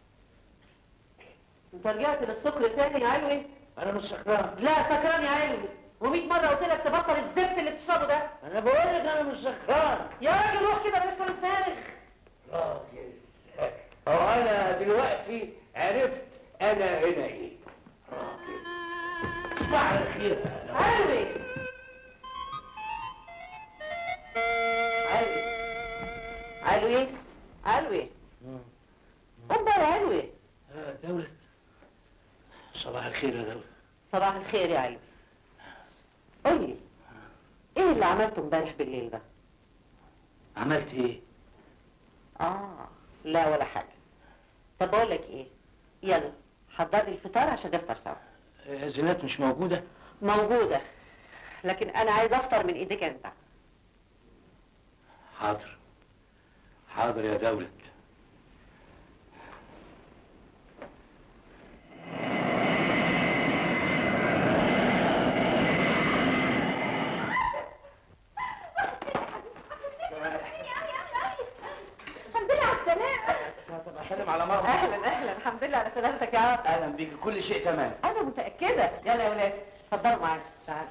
انت رجعت للسكر تاني يا علوي انا مش سكران لا سكران يا علوي و100 مره قلت لك تبطل الزفت اللي بتشربه ده انا بقول لك انا مش سكران يا راجل روح كده بلاش كلام فارغ راجل هو انا دلوقتي عرفت انا هنا ايه راجل صباح الخير علوي علوي علوي علوي قوم بقى يا علوي آه، دولة صباح الخير يا دولة صباح الخير يا علوي قول لي ايه اللي عملته امبارح بالليل ده عملت ايه؟ اه لا ولا حاجه طب بقول لك ايه يلا حضر لي الفطار عشان نفطر سوا آه، زينات مش موجودة؟ موجوده لكن انا عايز افطر من ايديك انت حاضر حاضر يا دولة الحمد لله على السلامة طب اسلم على مرة اهلا اهلا الحمد لله على سلامتك يا عم اهلا بيك كل شيء تمام انا متاكده يلا يا ولاد اتفضلوا معايا تعال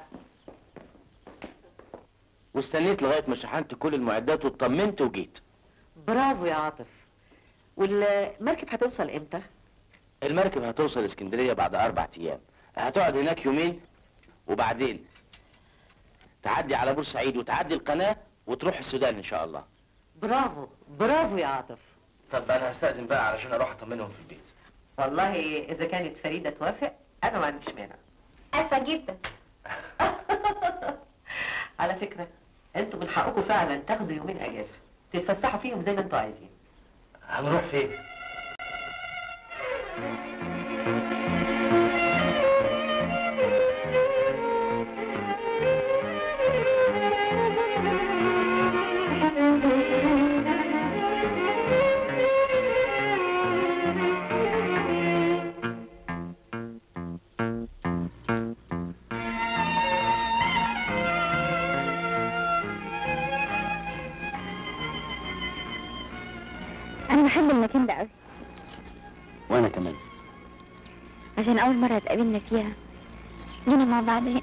واستنيت لغايه ما شحنت كل المعدات واطمنت وجيت برافو يا عاطف والمركب هتوصل امتى المركب هتوصل اسكندريه بعد اربع ايام هتقعد هناك يومين وبعدين تعدي على بورسعيد وتعدي القناه وتروح السودان ان شاء الله برافو برافو يا عاطف طب انا هستاذن بقى علشان اروح اطمنهم في البيت والله اذا كانت فريده توافق انا ما عنديش مانع اسفة جدا على فكره انتوا من حقكم فعلا تاخدوا يومين اجازه تتفسحوا فيهم زي ما انتوا عايزين هنروح فين انا بحب المكان ده قوي وانا كمان عشان اول مرة اتقابلنا فيها جينا مع بعض هنا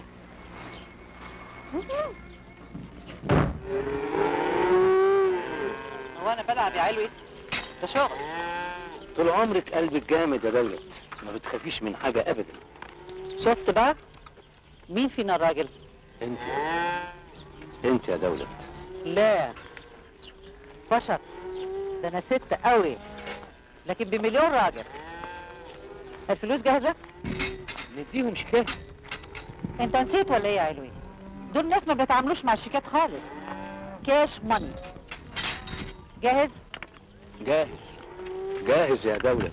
هو انا بلعب يا علوي ده شغل طول عمرك قلبك جامد يا دولة ما بتخافيش من حاجة ابدا شفت بقى مين فينا الراجل انت انت يا دولة لا فشل ده انا ست قوي لكن بمليون راجل الفلوس جاهزه نديهم شيكات انت نسيت ولا ايه يا علوي دول ناس ما بيتعاملوش مع الشيكات خالص كاش ماني جاهز جاهز جاهز يا دولة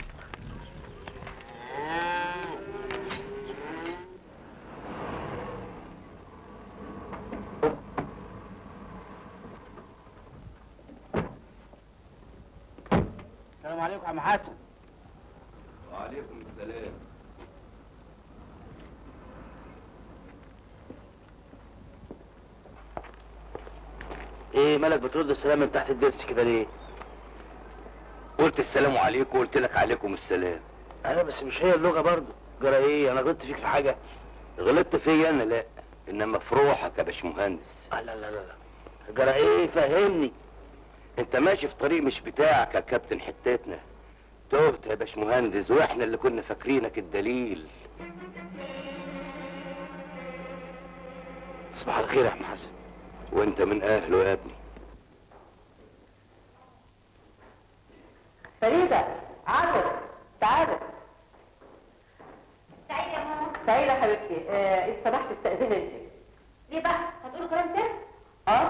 السلام عليكم يا عم حسن وعليكم السلام ايه مالك بترد السلام من تحت الدرس كده ليه قلت السلام عليكم وقلت لك عليكم السلام انا بس مش هي اللغه برضه جرى ايه انا غلطت فيك في حاجه غلطت فيا انا لا انما في روحك يا باشمهندس آه لا لا لا لا جرى ايه فهمني انت ماشي في طريق مش بتاعك يا كابتن حتتنا تهت يا باشمهندس واحنا اللي كنا فاكرينك الدليل صباح الخير يا عم حسن وانت من اهله يا ابني فريده عاطف تعالوا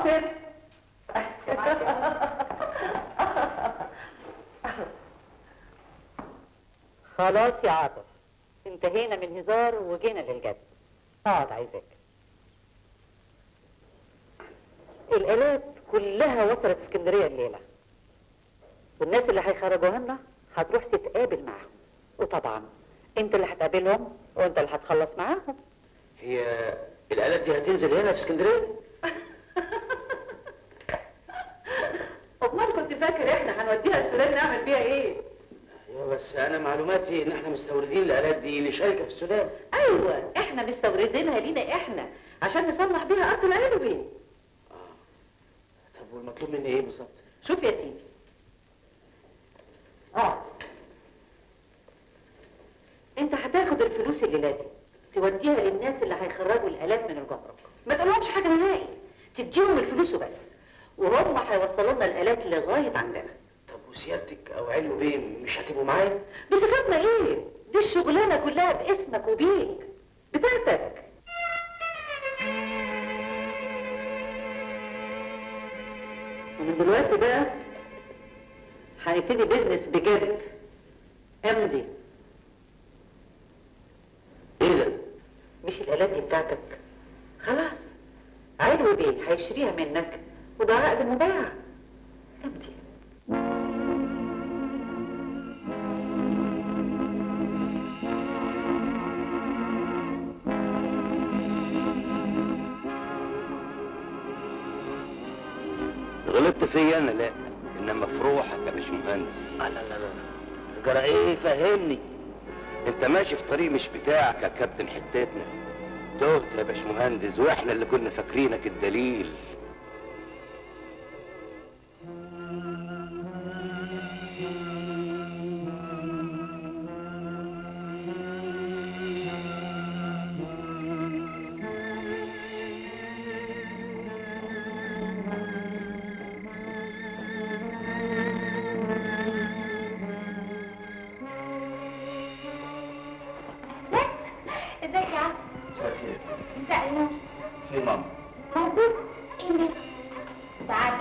عاطف خلاص يا عاطف انتهينا من الهزار وجينا للجد اقعد عايزك الآلات كلها وصلت اسكندرية الليلة والناس اللي هيخرجوها لنا هتروح تتقابل معاهم وطبعا انت اللي هتقابلهم وانت اللي هتخلص معاهم هي الآلات دي هتنزل هنا في اسكندرية؟ امال كنت فاكر احنا هنوديها السودان نعمل بيها ايه ايوه بس انا معلوماتي ان احنا مستوردين الآلات دي لشركة في السودان ايوه احنا مستوردينها لينا احنا عشان نصلح بيها ارض العلوي طب والمطلوب مني ايه بالظبط؟ شوف يا سيدي اقعد انت هتاخد الفلوس الليله دي توديها للناس اللي هيخرجوا الالات من الجمرك ما تقولهمش حاجه نهائي تديهم الفلوس وبس وهم هيوصلوا لنا الالات لغايه عندنا طب وسيادتك او علو بيه مش هتبقوا معايا؟ بصفتنا ايه دي الشغلانه كلها باسمك وبيك بتاعتك ومن دلوقتي بقى هنبتدي بيزنس بجد امضي ايه ده؟ مش الالات دي بتاعتك خلاص علو بيه هيشتريها منك وده عقد المبايعه امضي غلطت فيا انا لا انما في روحك يا باشمهندس لا لا لا جرى ايه فهمني انت ماشي في طريق مش بتاعك يا كابتن حتتنا تهت يا باشمهندس واحنا اللي كنا فاكرينك الدليل ازيك يا عم مساء النور في ماما موجود ايه ده تعالى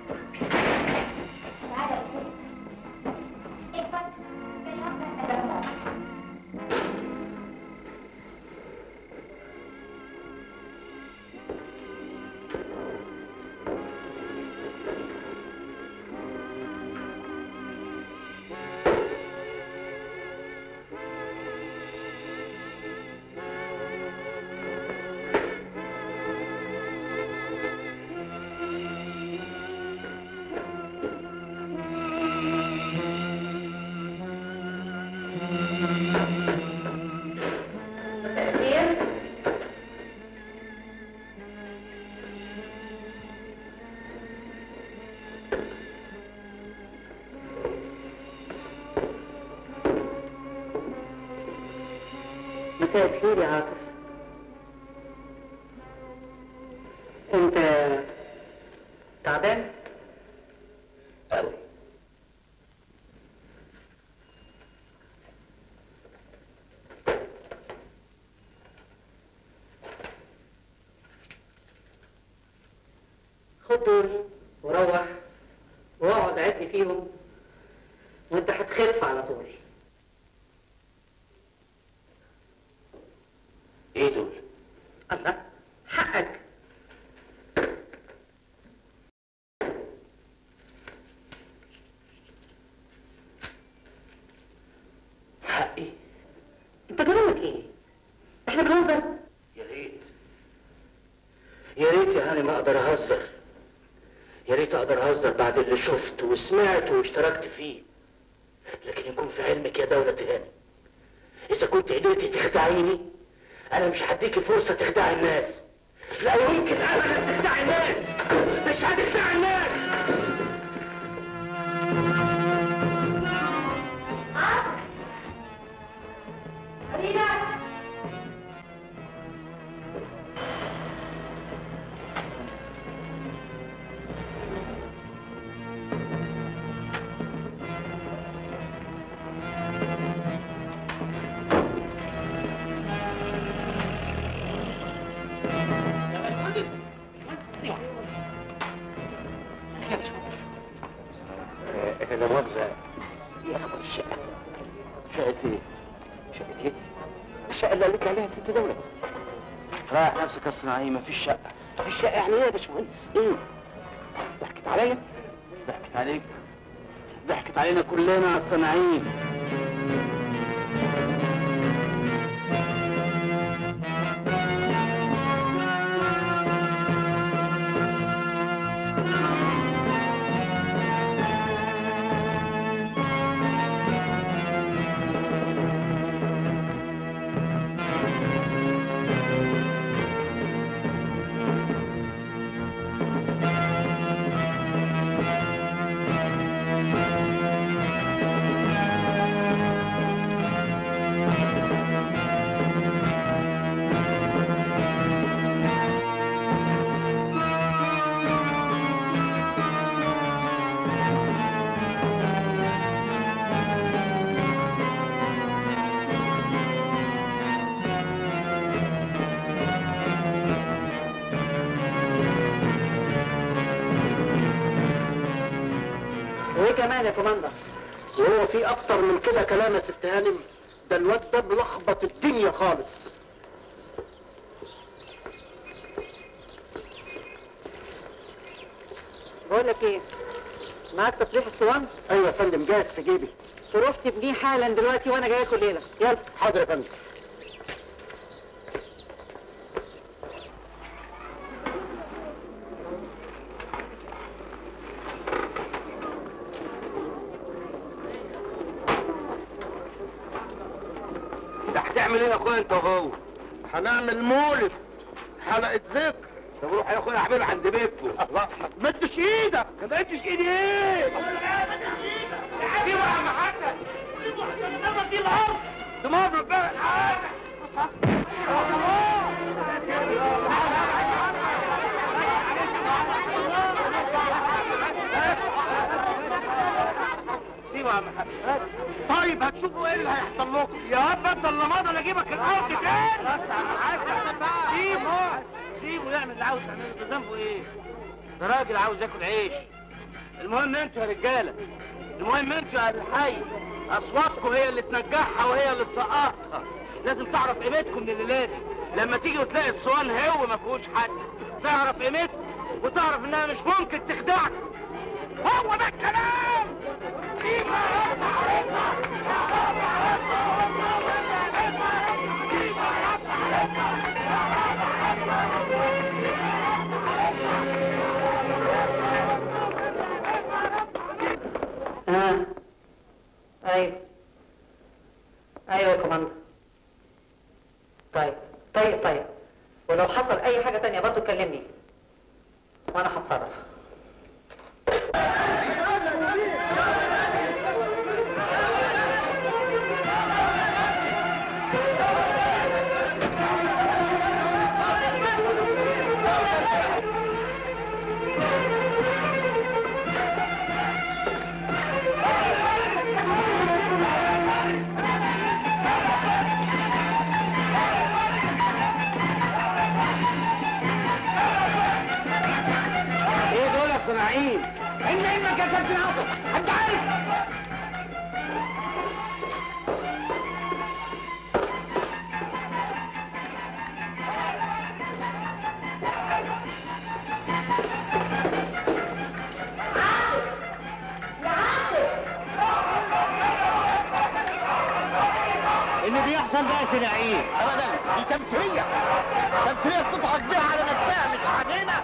تعالى يا أستاذ. اتفضل بالحق يا ماما. مساء الخير مساء الخير يا عاطف انت تعبان قوي خد دول وروح واقعد عد فيهم وانت هتخف على طول ايه دول؟ الله حقك حقي انت جرالك ايه؟ احنا بنهزر يا ريت يا ريت يا هاني ما اقدر اهزر يا ريت اقدر اهزر بعد اللي شفته وسمعته واشتركت فيه لكن يكون في علمك يا دولة هاني اذا كنت قدرتي تخدعيني انا مش هديكي فرصة تخدعي الناس لا يمكن ابدا تخدعي الناس مش هتخدعي الناس يا باشمهندس باشمهندس ثانية واحدة ست دولت رايح نفسك يا صناعي مفيش شقه مفيش شقه يعني ايه يا باشمهندس ايه ضحكت عليا ضحكت عليك ضحكت علينا كلنا يا صناعيين وايه كمان يا كوماندر وهو في اكتر من كده كلام يا ست هانم ده الواد ده ملخبط الدنيا خالص بقول لك ايه معاك تصريح الصوان ايوه يا فندم جاهز في جيبي تروح تبنيه حالا دلوقتي وانا جاي اكل ليله يلا حاضر يا فندم انت هتعمل ايه يا اخويا انت وهو هنعمل مولد حلقة ذكر طب روح يا اخويا اعمله عند بيتكم الله ما تمدش ايدك ما بقتش ايدي ايه سيبه يا عم حسن سيبه دي الارض دماغ ربنا سيبه يا عم حسن طيب هتشوفوا ايه اللي هيحصل لكم يا رب انت اللي مضى انا اجيبك الارض تاني بس يا عم حسن سيبه سيبه يعمل اللي عاوز يعمله ده ذنبه ايه؟ ده راجل عاوز ياكل عيش المهم انتوا يا رجاله المهم انتوا يا اهل الحي اصواتكم هي اللي تنجحها وهي اللي تسقطها لازم تعرف قيمتكم من الليله دي لما تيجي وتلاقي الصوان هو ما فيهوش حد تعرف قيمتها وتعرف انها مش ممكن تخدعك هو ده الكلام ها ايوه ايوه يا كوماندر طيب طيب طيب ولو حصل اي حاجه تانية برضه كلمني وانا هتصرف ايه دول يا صناعين ان علمك يا كابتن عاطف انت عارف اللي بيحصل ده يا صناعين ابدا دي تمثيليه تمثيليه بتضحك بيها على نفسها مش علينا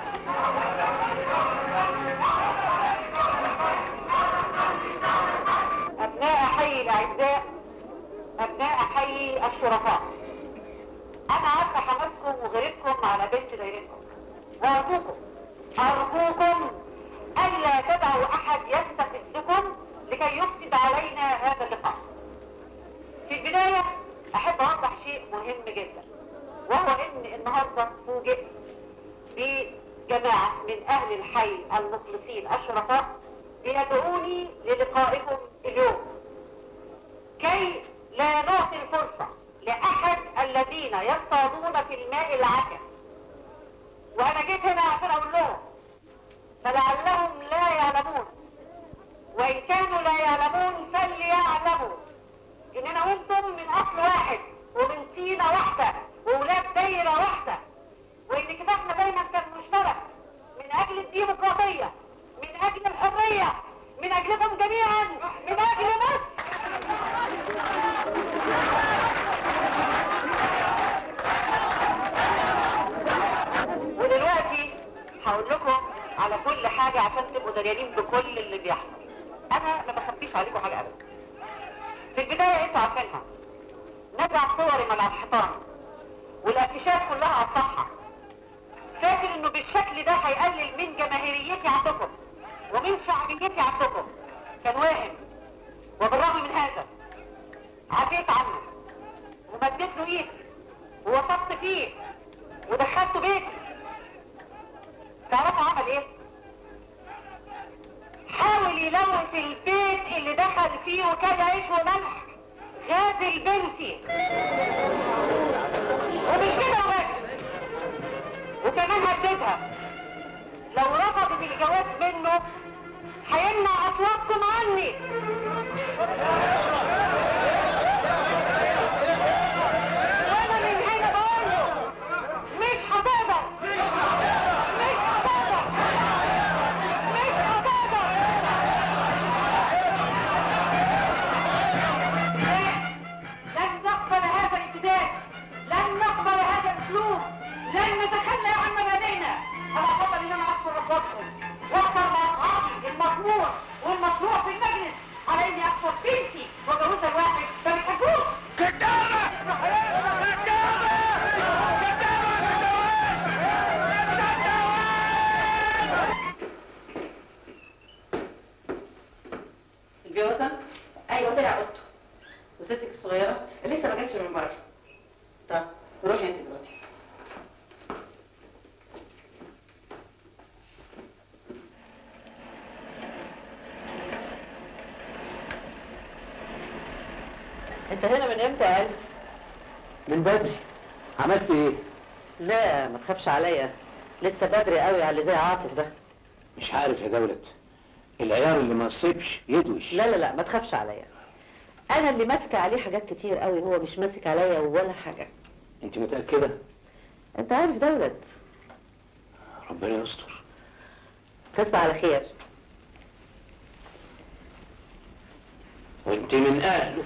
أبناء حي الأعزاء أبناء حي الشرفاء أنا عارفة حماسكم وغيرتكم على بنت دايرتكم وأرجوكم أرجوكم ألا تدعوا أحد يستفزكم لكي يفسد علينا هذا اللقاء في البداية أحب أوضح شيء مهم جدا وهو إن النهاردة فوجئت بجماعة من أهل الحي المخلصين الشرفاء بيدعوني للقائكم اليوم كي لا نعطي الفرصة لأحد الذين يصطادون في الماء العكر وأنا جيت هنا عشان أقول لهم فلعلهم لا يعلمون وإن كانوا لا يعلمون فليعلموا إننا وأنتم من أصل واحد ومن سينة واحدة كفاح دايره واحده وان كفاحنا دايما كان مشترك من اجل الديمقراطيه من اجل الحريه من اجلكم جميعا من اجل مصر ودلوقتي هقول لكم على كل حاجه عشان تبقوا دريانين بكل اللي بيحصل انا ما بخبيش عليكم حاجه ابدا في البدايه انتوا عارفينها نزع صوري من على الحيطان والافيشات كلها على الصفحه فاكر انه بالشكل ده هيقلل من جماهيريتي عندكم ومن شعبيتي عندكم كان واهم وبالرغم من هذا عفيت عنه ومديت له ايدي ووثقت فيه ودخلته بيتي تعرفوا عمل ايه؟ حاول يلوث البيت اللي دخل فيه وكاد عيش وملح غازل بنتي ومش كده وبس وكمان هددها لو رفضت الجواز منه هيمنع اصواتكم عني وانا من هنا بقول له مش هتقدر مش هتقدر مش هتقدر لن نقبل هذا الابتداء لن نقبل هذا الاسلوب لن نتخلى عن مبادئنا انا افضل ان انا اكفر رفضكم واكفر مقاطعي المطموح والمشروع في المجلس على اني اكفر بنتي وجوزها الواحد ما بيحبوش البيوتة ايوه طلع اوضته وستك الصغيرة لسه ما جاتش من بره طب روحي انت دلوقتي انت هنا من امتى يا قلبي؟ من بدري عملت ايه؟ لا ما تخافش عليا لسه بدري قوي على اللي زي عاطف ده مش عارف يا دولت العيار اللي ما صيبش يدوش لا لا لا ما تخافش عليا انا اللي ماسكه عليه حاجات كتير قوي هو مش ماسك عليا ولا حاجه انت متأكدة؟ انت عارف دولت ربنا يستر تصبح على خير وانت من اهله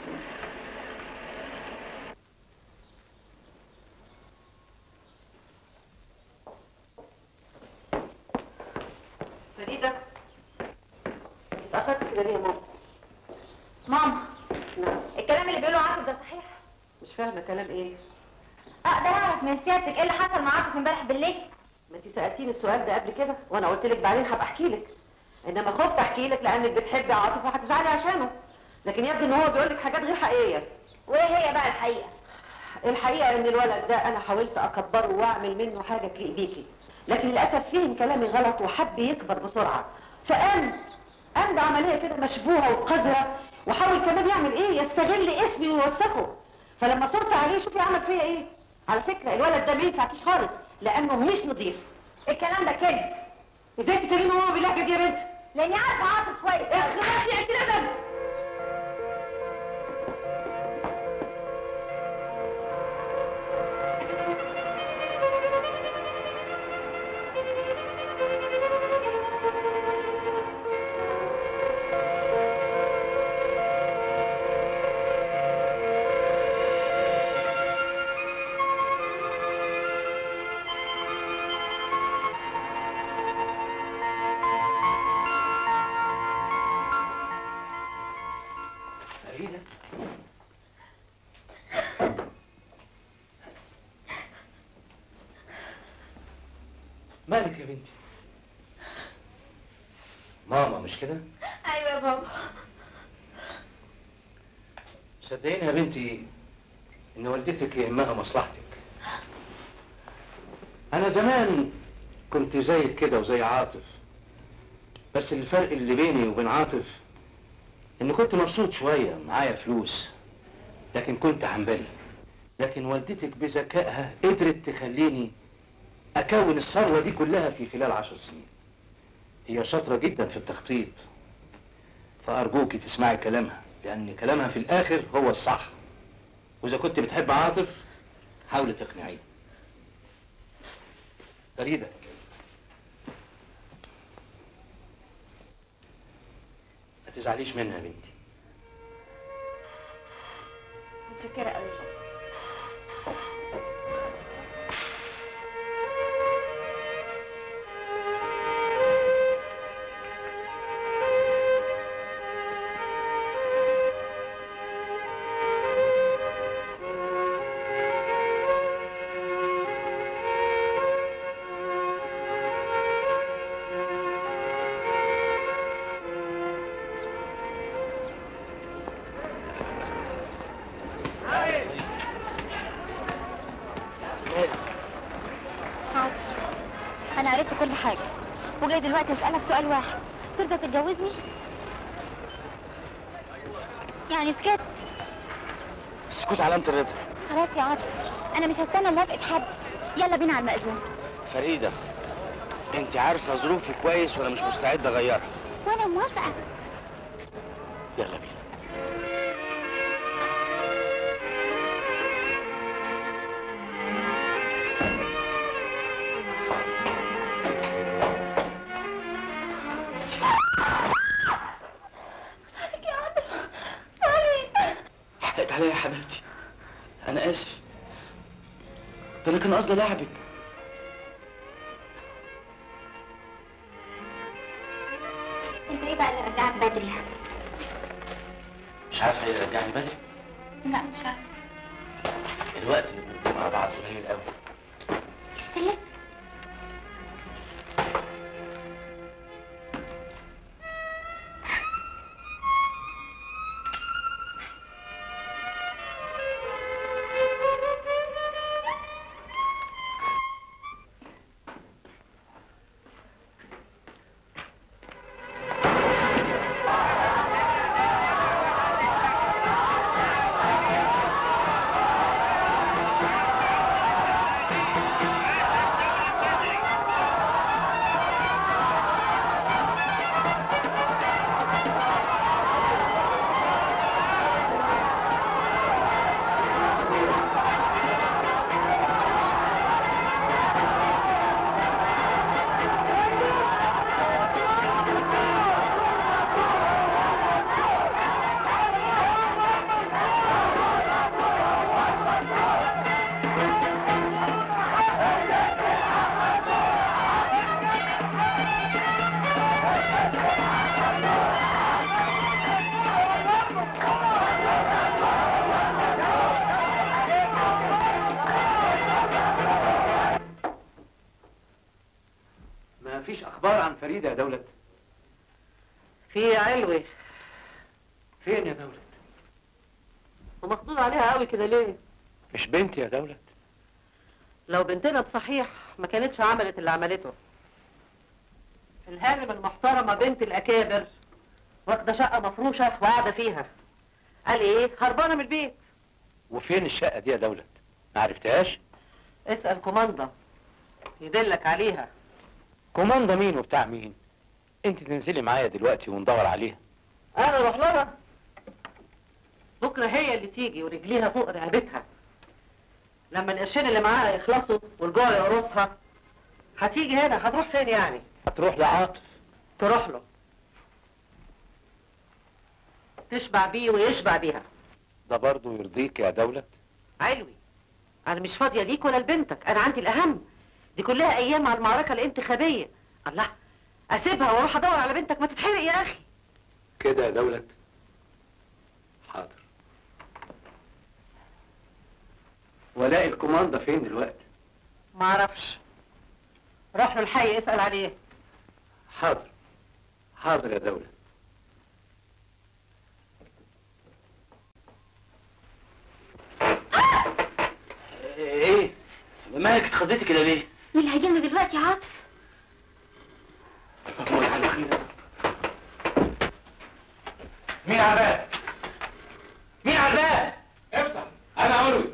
فريده اتاخرت كده ليه يا ماما ماما نعم الكلام اللي بيقوله عاطف ده صحيح مش فاهمه كلام ايه اقدر اعرف من سيادتك ايه اللي حصل مع عاطف امبارح بالليل ما انت سالتيني السؤال ده قبل كده وانا قلت لك بعدين هبقى احكي لك انما خفت احكي لك لانك بتحبي عاطف وهتزعلي عشانه لكن يبدو ان هو بيقول لك حاجات غير حقيقيه وايه هي بقى الحقيقه الحقيقه ان الولد ده انا حاولت اكبره واعمل منه حاجه تليق بيكي لكن للاسف فهم كلامي غلط وحب يكبر بسرعه فقام قام بعمليه كده مشبوهه وقذره وحاول كمان يعمل ايه يستغل اسمي ويوسخه فلما صرت عليه شوفي عمل فيا ايه على فكره الولد ده ما ينفعكيش خالص لانه مش نظيف الكلام ده كذب ازاي تكلمي ماما باللهجه دي يا بنت لاني عارفه عاطف كويس اخرتي اعتراضا فريدة مالك يا بنتي ماما مش كده ايوه يا بابا صدقيني يا بنتي ان والدتك يهمها مصلحتك انا زمان كنت زيك كده وزي عاطف بس الفرق اللي بيني وبين عاطف اني كنت مبسوط شوية معايا فلوس لكن كنت حنبلي لكن والدتك بذكائها قدرت تخليني اكون الثروة دي كلها في خلال عشر سنين هي شاطرة جدا في التخطيط فأرجوكي تسمعي كلامها لأن كلامها في الآخر هو الصح وإذا كنت بتحب عاطف حاولي تقنعيه فريدة ما تزعليش منها يا بنتي متشكرة قوي حاضر انا عرفت كل حاجة وجاي دلوقتي اسألك سؤال واحد ترضى تتجوزني يعني سكت اسكت علامة الرضا خلاص يا عاطف انا مش هستنى موافقة حد يلا بينا على المأذون فريدة انت عارفة ظروفي كويس وانا مش مستعد اغيرها وانا موافقة يلا بينا صارك يا عاطف صاري حقك عليا يا حبيبتي انا اسف ده انا كان قصدي لعبك انت ايه بقى اللي رجعك بدري مش عارفه ايه اللي رجعني بدري لا مش عارفة الوقت اللي بنقضيه مع بعض قليل قوي استلت ما فيش اخبار عن فريده يا دولت في علوي فين يا دولت ومخضوض عليها قوي كده ليه مش بنتي يا دولت لو بنتنا بصحيح ما كانتش عملت اللي عملته الهانم المحترمة بنت الأكابر واخدة شقة مفروشة وقاعدة فيها قال ايه هربانة من البيت وفين الشقه دي يا دولت ما عرفتهاش اسأل كوماندا يدلك عليها كوماندا مين وبتاع مين انت تنزلي معايا دلوقتي وندور عليها انا اروح لها بكرة هي اللي تيجي ورجليها فوق رقبتها لما القرشين اللي معاها يخلصوا والجوع يقرصها هتيجي هنا هتروح فين يعني هتروح لعاطف تروح له تشبع بيه ويشبع بيها ده برضه يرضيك يا دولت علوي انا مش فاضيه ليك ولا لبنتك انا عندي الاهم دي كلها ايام على المعركه الانتخابيه الله اسيبها واروح ادور على بنتك ما تتحرق يا اخي كده يا دولت حاضر ولاقي الكوماندا فين دلوقتي ما اعرفش روح له الحي اسال عليه حاضر حاضر يا دولت ايه مالك اتخضيتي كده ليه مين اللي هيجيلنا دلوقتي يا عاطف مول على خير مين على الباب مين على الباب افتح انا علوي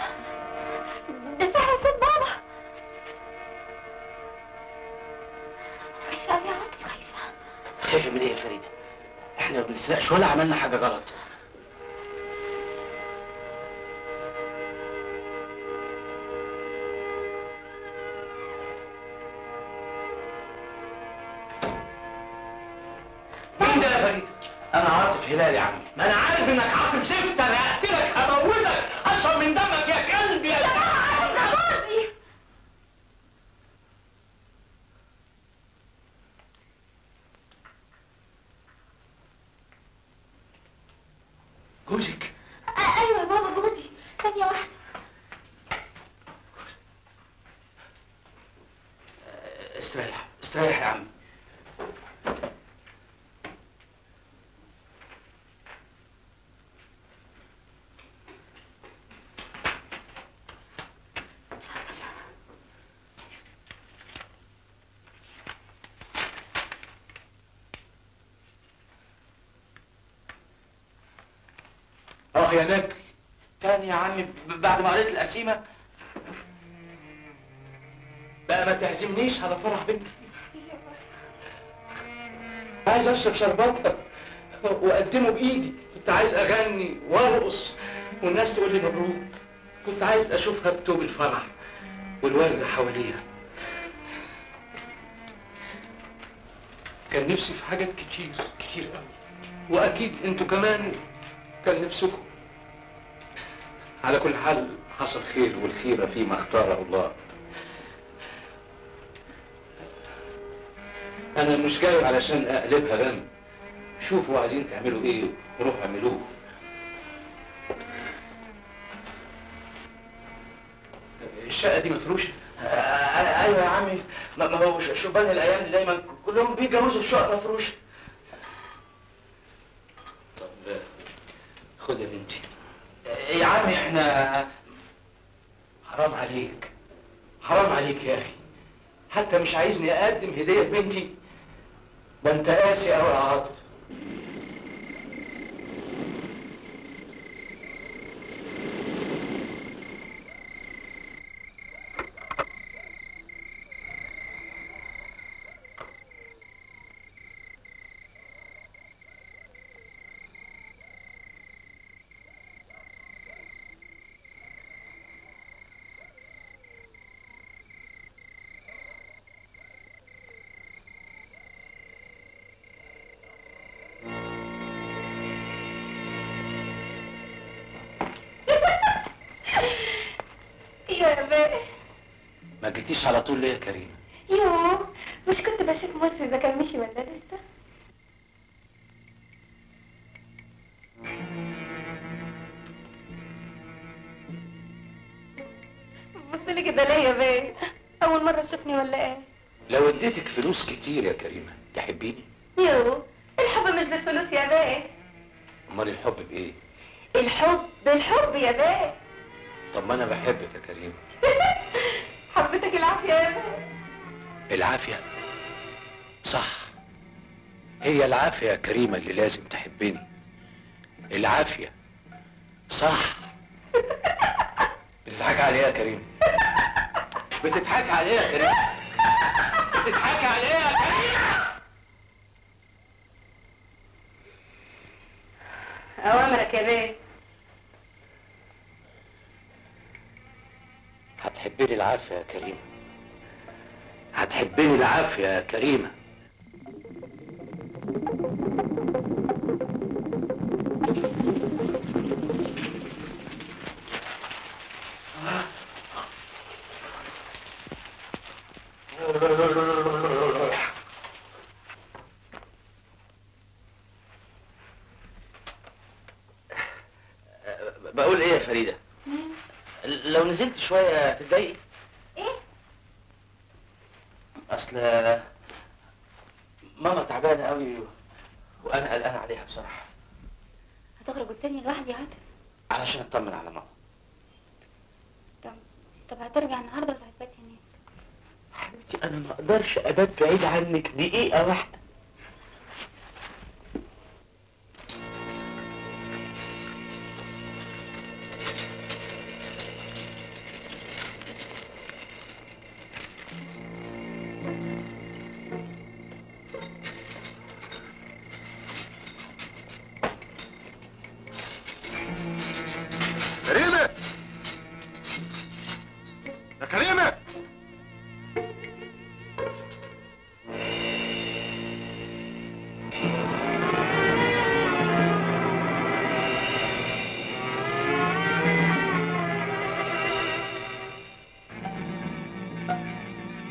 ده فعلا صوت بابا خايفة أوي يا عاطف خايفة خايفه من ايه يا فريده احنا ما بنسرقش ولا عملنا حاجه غلط هلال يا عم ما انا عارف انك عاطف زفت انا هقتلك هموتك اشرب من دمك يا كلب يا جوزي جوزك آه، ايوه يا بابا جوزي ثانية واحدة استريح استريح يا عم اه يا نجل تاني يا عمي ب- بعد ما قريت القسيمه بقى ما تعزمنيش على فرح بنتي عايز اشرب شربتها واقدمه بايدي كنت عايز اغني وارقص والناس تقول لي مبروك كنت عايز اشوفها بتوب الفرح والورد حواليها كان نفسي في حاجات كتير كتير قوي واكيد انتوا كمان كان نفسكم على كل حال حصل خير والخيرة فيما اختاره الله انا مش جاي علشان اقلبها غم شوفوا عايزين تعملوا ايه وروحوا اعملوه الشقة دي مفروشة؟ ايوه يا عمي ما ما هو ش- شبان الايام دي دايما كلهم بيتجوزوا في شقق مفروشه طب خد يا بنتي يا عمي احنا حرام عليك حرام عليك يا اخي حتى مش عايزني اقدم هدية لبنتي ده انت قاسي قوي يا عاطف يا بابا ما جيتيش على طول ليه يا كريم يوه مش كنت بشوف مرسي اذا كان مشي ولا لسه بص لي كده ليه يا بيه اول مره تشوفني ولا ايه لو اديتك فلوس كتير يا كريمة تحبيني يوه الحب مش بالفلوس يا بيه امال الحب بايه الحب بالحب يا بيه طب ما انا بحبك يا كريم حبيتك العافيه يا بيه العافية صح هي العافية يا كريمة اللي لازم تحبني العافية صح بتضحك على ايه يا كريم بتضحك على ايه يا كريم بتضحك على ايه يا كريم اوامرك يا بيه هتحبني العافية يا كريمة هتحبني العافية يا كريمة بقول ايه يا فريده لو نزلت شويه تتضايقي ايه اصل ماما تعبانه قوي وانا قلقان عليها بصراحه هتخرج وتسيبني لوحدي يا عاطف علشان اطمن على ماما طب طب هترجع النهارده ولا هتبات هناك حبيبتي انا ما اقدرش ابات بعيد عنك دقيقه واحده كريمة يا كريمة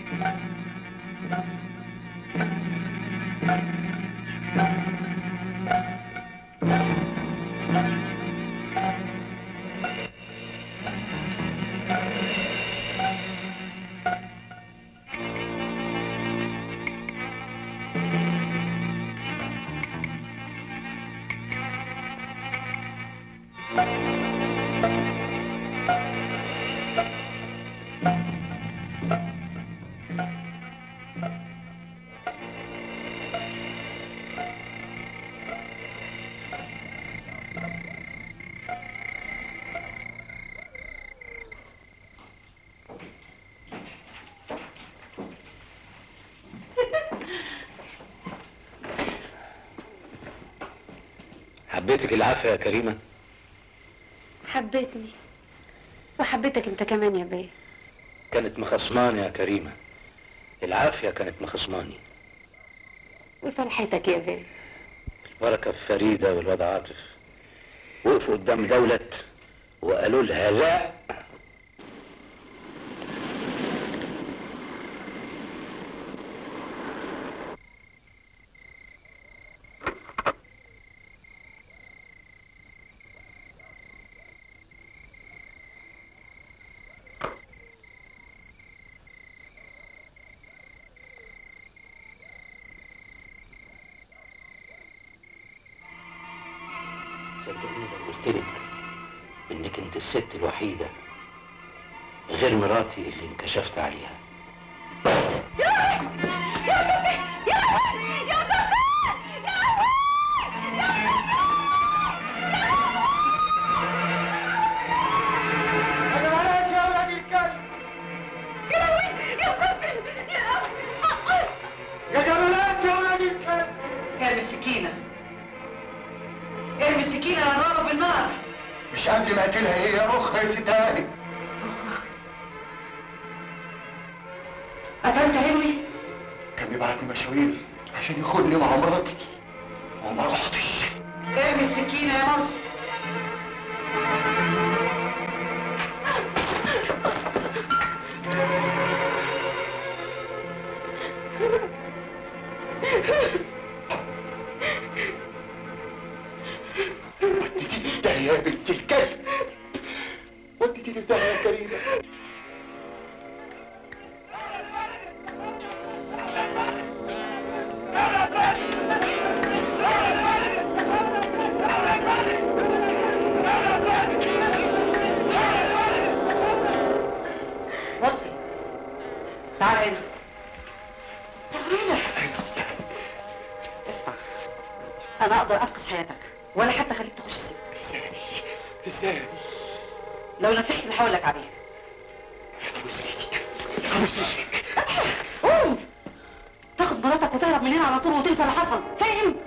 حبيتك العافية يا كريمة حبيتني وحبيتك انت كمان يا بيه كانت مخصماني يا كريمة العافية كانت مخصماني وفرحتك يا بيه البركة في فريدة والواد عاطف وقفوا قدام دولة وقالوا لها لا صدقني لو قلت لك انك انت الست الوحيدة غير مراتي اللي انكشفت عليها انا معلش يا ولاد الكلب يا جمالات يا ولاد الكلب ارمي السكينة ارمي السكينة يا رابع بالنار مش قبل ما اقتلها ايه يا رخ يا ستاني قتلت علوي كان بيبعتني مشاوير عشان ياخدني مع مراتي وما رحتش ارمي السكينة يا مرسي وديتيني في داهية يا بنت الكلب وديتيني في داهية يا كريمة مرسي تعال هنا تعال اسمع انا اقدر انقذ حياتك ولا حتى خليك تخش السجن ازاي ازاي لو نفذت اللي هقول لك عليه قوم تاخد مراتك وتهرب من هنا على طول وتنسى اللي حصل فاهم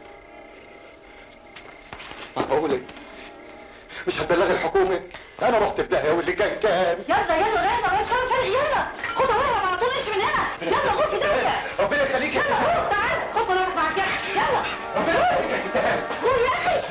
معقولة مش هتبلغ الحكومة انا رحت في داهية واللي كان كان يلا يلا يلا مش فاهم فرق يلا خد مراتك على طول امشي من هنا يلا غص دنيا ربنا يخليك يا يلا قوم تعال خد مراتك معاك يلا ربنا يخليك يا ستان قوم يا اخي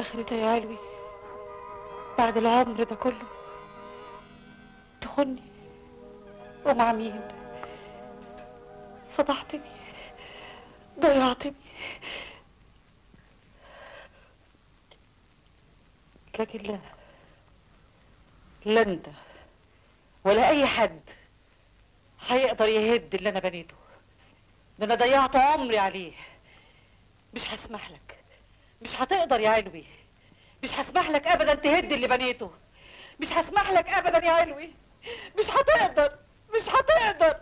اخرتها يا علوي بعد العمر ده كله تخني ومع مين فضحتني ضيعتني لكن لا لا انت ولا اي حد هيقدر يهد اللي انا بنيته ده انا ضيعت عمري عليه مش هسمح لك مش هتقدر يا علوي مش هسمح لك ابدا تهد اللي بنيته مش هسمح لك ابدا يا علوي مش هتقدر مش هتقدر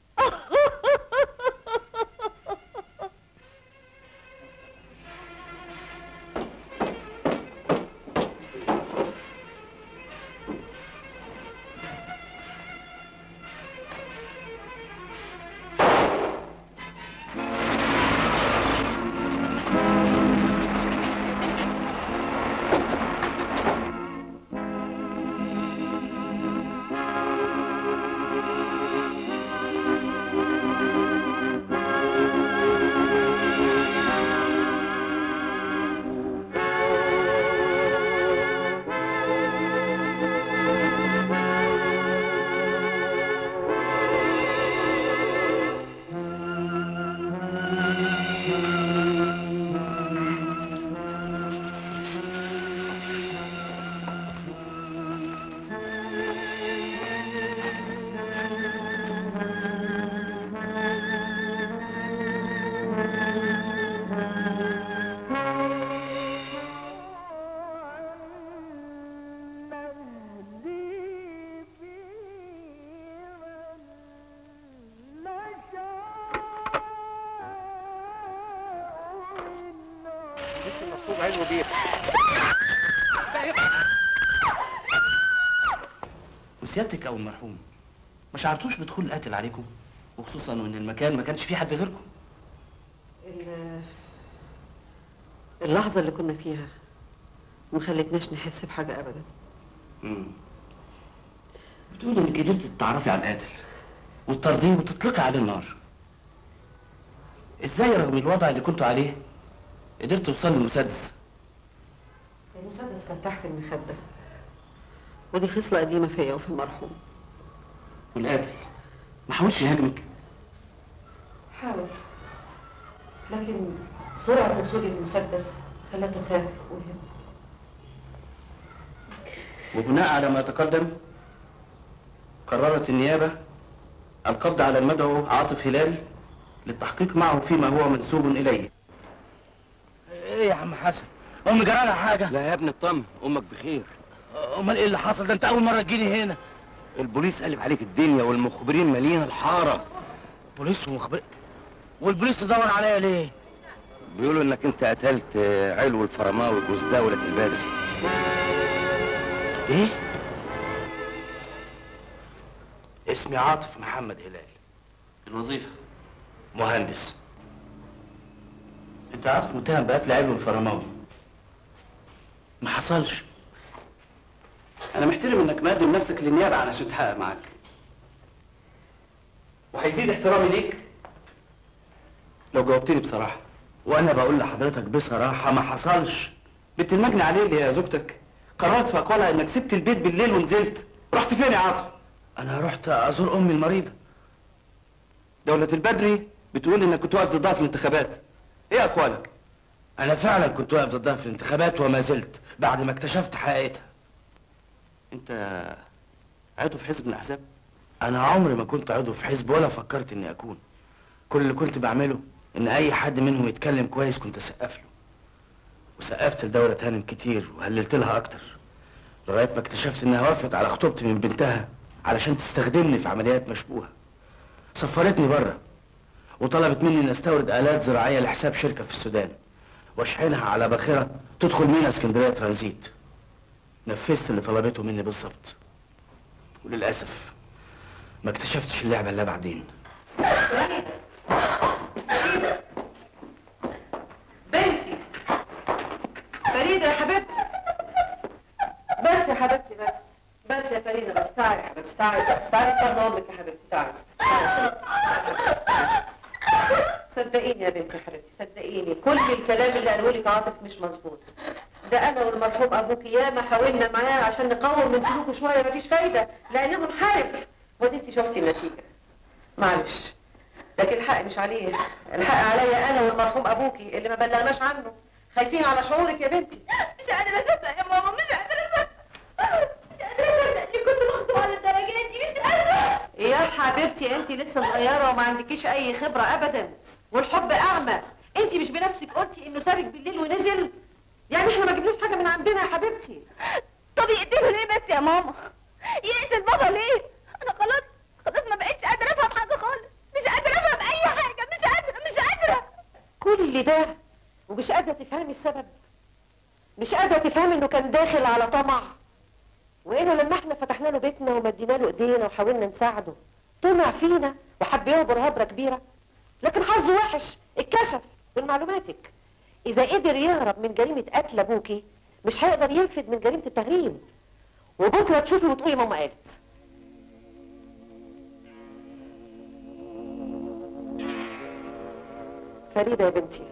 مكتوب علو بيه وسيادتك او المرحوم ما شعرتوش بدخول القاتل عليكم وخصوصا وان المكان ما كانش فيه حد غيركم ال- اللحظة اللي كنا فيها ما خلتناش نحس بحاجة أبدا امم بتقول انك قدرت تتعرفي على القاتل وتطرديه وتطلقي عليه النار ازاي رغم الوضع اللي كنتوا عليه قدرت توصل للمسدس المسدس كان تحت المخدة ودي خصلة قديمة فيا وفي المرحوم والقاتل ما حاولش يهاجمك حاول لكن سرعة وصول المسدس خلته خاف وهم وبناء على ما تقدم قررت النيابة القبض على المدعو عاطف هلال للتحقيق معه فيما هو منسوب إليه ايه يا عم حسن امي جرالها حاجة لا يا ابني اطمن امك بخير امال ايه اللي حصل ده انت اول مرة تجيني هنا البوليس قلب عليك الدنيا والمخبرين مالين الحاره بوليس ومخبر والبوليس يدور عليا ليه بيقولوا انك انت قتلت آه، علو الفرماوي جوز دولة البدري ايه اسمي عاطف محمد هلال الوظيفة مهندس انت عارف متهم بقتل علو الفرماوي ما حصلش انا محترم انك مقدم نفسك للنيابه علشان تحقق معاك وهيزيد احترامي ليك لو جاوبتني بصراحه وانا بقول لحضرتك بصراحه ما حصلش بنت المجني عليه اللي هي زوجتك قررت في اقوالها انك سبت البيت بالليل ونزلت رحت فين يا عاطف انا رحت ازور امي المريضه دولة البدري بتقول انك كنت واقف ضدها في الانتخابات ايه اقوالك انا فعلا كنت واقف ضدها في الانتخابات وما زلت بعد ما اكتشفت حقيقتها انت عضو في حزب من الاحزاب انا عمري ما كنت عضو في حزب ولا فكرت اني اكون كل اللي كنت بعمله ان اي حد منهم يتكلم كويس كنت اسقف له وسقفت لدولة هانم كتير وهللت لها اكتر لغايه ما اكتشفت انها وافقت على خطوبتي من بنتها علشان تستخدمني في عمليات مشبوهه سفرتني بره وطلبت مني ان استورد الات زراعيه لحساب شركه في السودان واشحنها على باخره تدخل مينا اسكندريه ترانزيت نفذت اللي طلبته مني بالظبط وللاسف ما اكتشفتش اللعبه الا بعدين بنتي فريدة يا حبيبتي بس يا حبيبتي بس بس يا فريدة بس تعالي يا حبيبتي تعالي تعالي استنى امك يا حبيبتي تعالي تعالي. صدقيني يا بنتي يا حبيبتي صدقيني كل الكلام اللي قاله لك عاطف مش مظبوط ده انا والمرحوم ابوك ياما حاولنا معاه عشان نقوم من سلوكه شويه مفيش فايده لانه منحرف ودي انت شفتي النتيجه معلش لكن الحق مش عليه الحق عليا انا والمرحوم ابوكي اللي ما بلغناش عنه خايفين على شعورك يا بنتي مش قادرة أصدق يا ماما مش قادرة أصدق مش قادرة أصدق إني كنت مخطوبة للدرجة دي مش قادرة يا حبيبتي انت لسه صغيره وما عندكيش اي خبره ابدا والحب اعمى انت مش بنفسك قلتي انه سابك بالليل ونزل يعني احنا ما جبناش حاجه من عندنا يا حبيبتي طب يقتله ليه بس يا ماما يقتل بابا ليه انا خلاص خلاص ما بقتش قادرة افهم حاجة خالص مش قادرة افهم اي حاجة مش قادرة مش قادرة كل ده ومش قادره تفهمي السبب مش قادره تفهمي انه كان داخل على طمع وانه لما احنا فتحنا له بيتنا ومدينا له ايدينا وحاولنا نساعده طمع فينا وحب يهبر هبره كبيره لكن حظه وحش اتكشف من معلوماتك اذا قدر يهرب من جريمه قتل ابوكي مش هيقدر ينفذ من جريمه التغريم وبكره تشوفي وتقولي ماما قالت فريده يا بنتي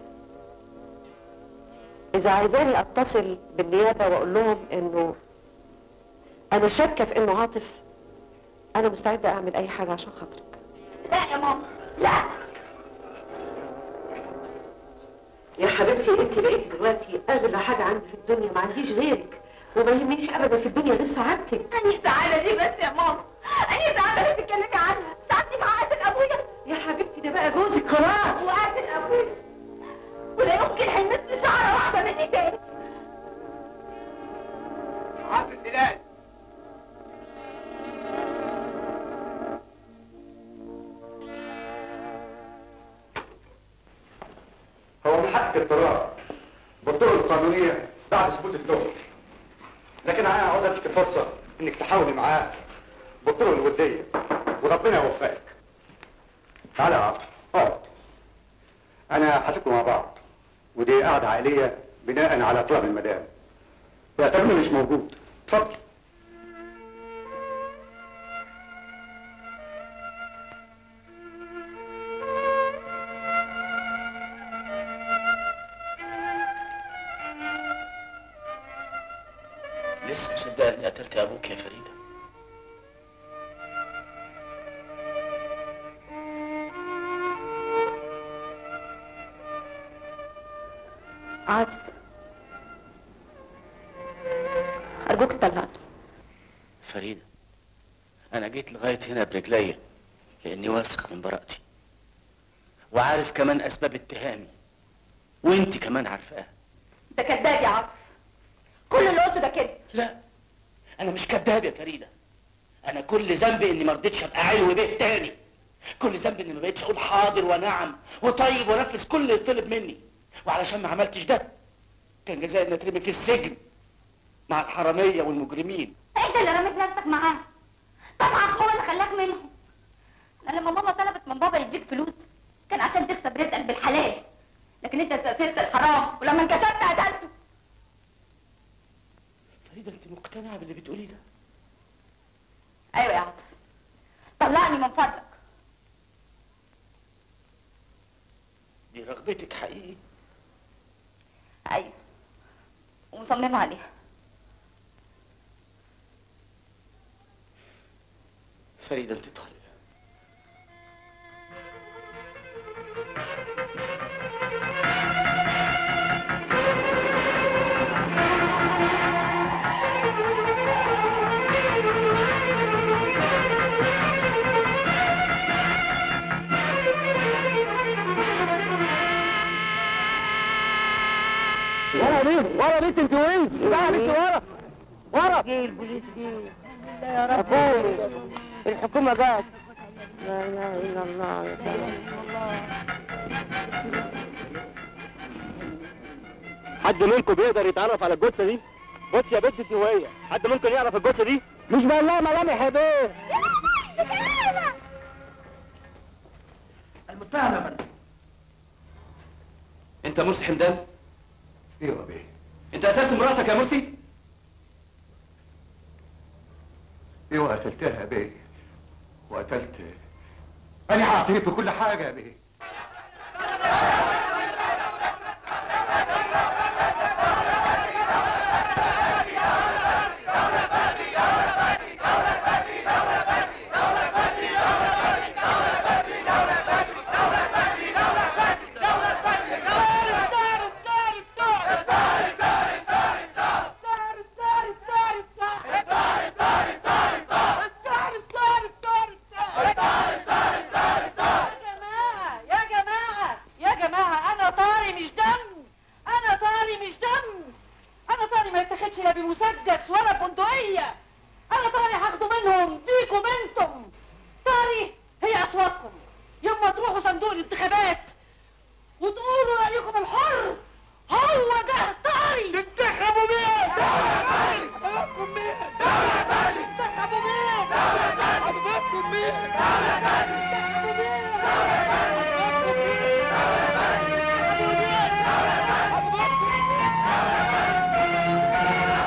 اذا عايزاني اتصل بالنيابه واقول لهم انه انا شاكه في انه عاطف انا مستعده اعمل اي حاجه عشان خاطرك لا يا ماما لا يا حبيبتي انت بقيتي دلوقتي اغلى حاجه عندي في الدنيا ما عنديش غيرك وما يهمنيش ابدا في الدنيا غير سعادتك اني سعادة دي بس يا ماما اني سعادة اللي بتتكلمي عنها سعادتي مع قاتل ابويا يا حبيبتي ده بقى جوزك خلاص وقاتل ابويا ولا يمكن هيمس شعرة واحدة مني تاني عاطف بلال هو من حق القرار بالطرق القانونيه بعد ثبوت التهم لكن انا عاوز اديك فرصه انك تحاولي معاه بالطرق الوديه وربنا يوفقك تعالى يا عاطف اقعد انا حاسبكم مع بعض ودي قعده عائليه بناء على طلب المدام واعتبرني مش موجود اتفضل لسه مصدقه اني قتلت ابوك يا فريده عاطف أرجوك طلعته فريده انا جيت لغايه هنا برجليا لاني واثق من براءتي وعارف كمان اسباب اتهامي وانت كمان عارفاها ده كداب يا عاطف كل اللي قلته ده كده لا انا مش كذاب يا فريده انا كل ذنبي اني ما رضيتش ابقى علو بيت تاني كل ذنبي اني ما بقتش اقول حاضر ونعم وطيب وانفذ كل اللي طلب مني وعلشان ما عملتش ده كان جزائي اني اترمي في السجن مع الحراميه والمجرمين انت اللي رميت نفسك معاه طبعا هو اللي خلاك منهم انا لما ماما طلبت من بابا يديك فلوس كان عشان تكسب رزقك بالحلال لكن انت استأثرت الحرام ولما انكشفت قتلته فريده انت مقتنعه باللي بتقوليه ده ايوه يا عاطف طلعني من فضلك دي رغبتك حقيقي ايوه ومصممه عليها فريده انت طالب ورا مين؟ ورا بنت انت وين؟ لا يا بنت ورا ورا جه البوليس جه يا رب الحكومة جت لا اله الا الله يا سلام حد منكم بيقدر يتعرف على الجثه دي؟ بص يا بنت انت وهي حد ممكن يعرف الجثه دي؟ مش بقى لها ملامح يا بيه المتهم يا فندم انت مرسي حمدان ايوه يا بيه انت قتلت مراتك يا مرسي ايوه قتلتها يا بيه وقتلت انا هعترف بكل حاجه يا بيه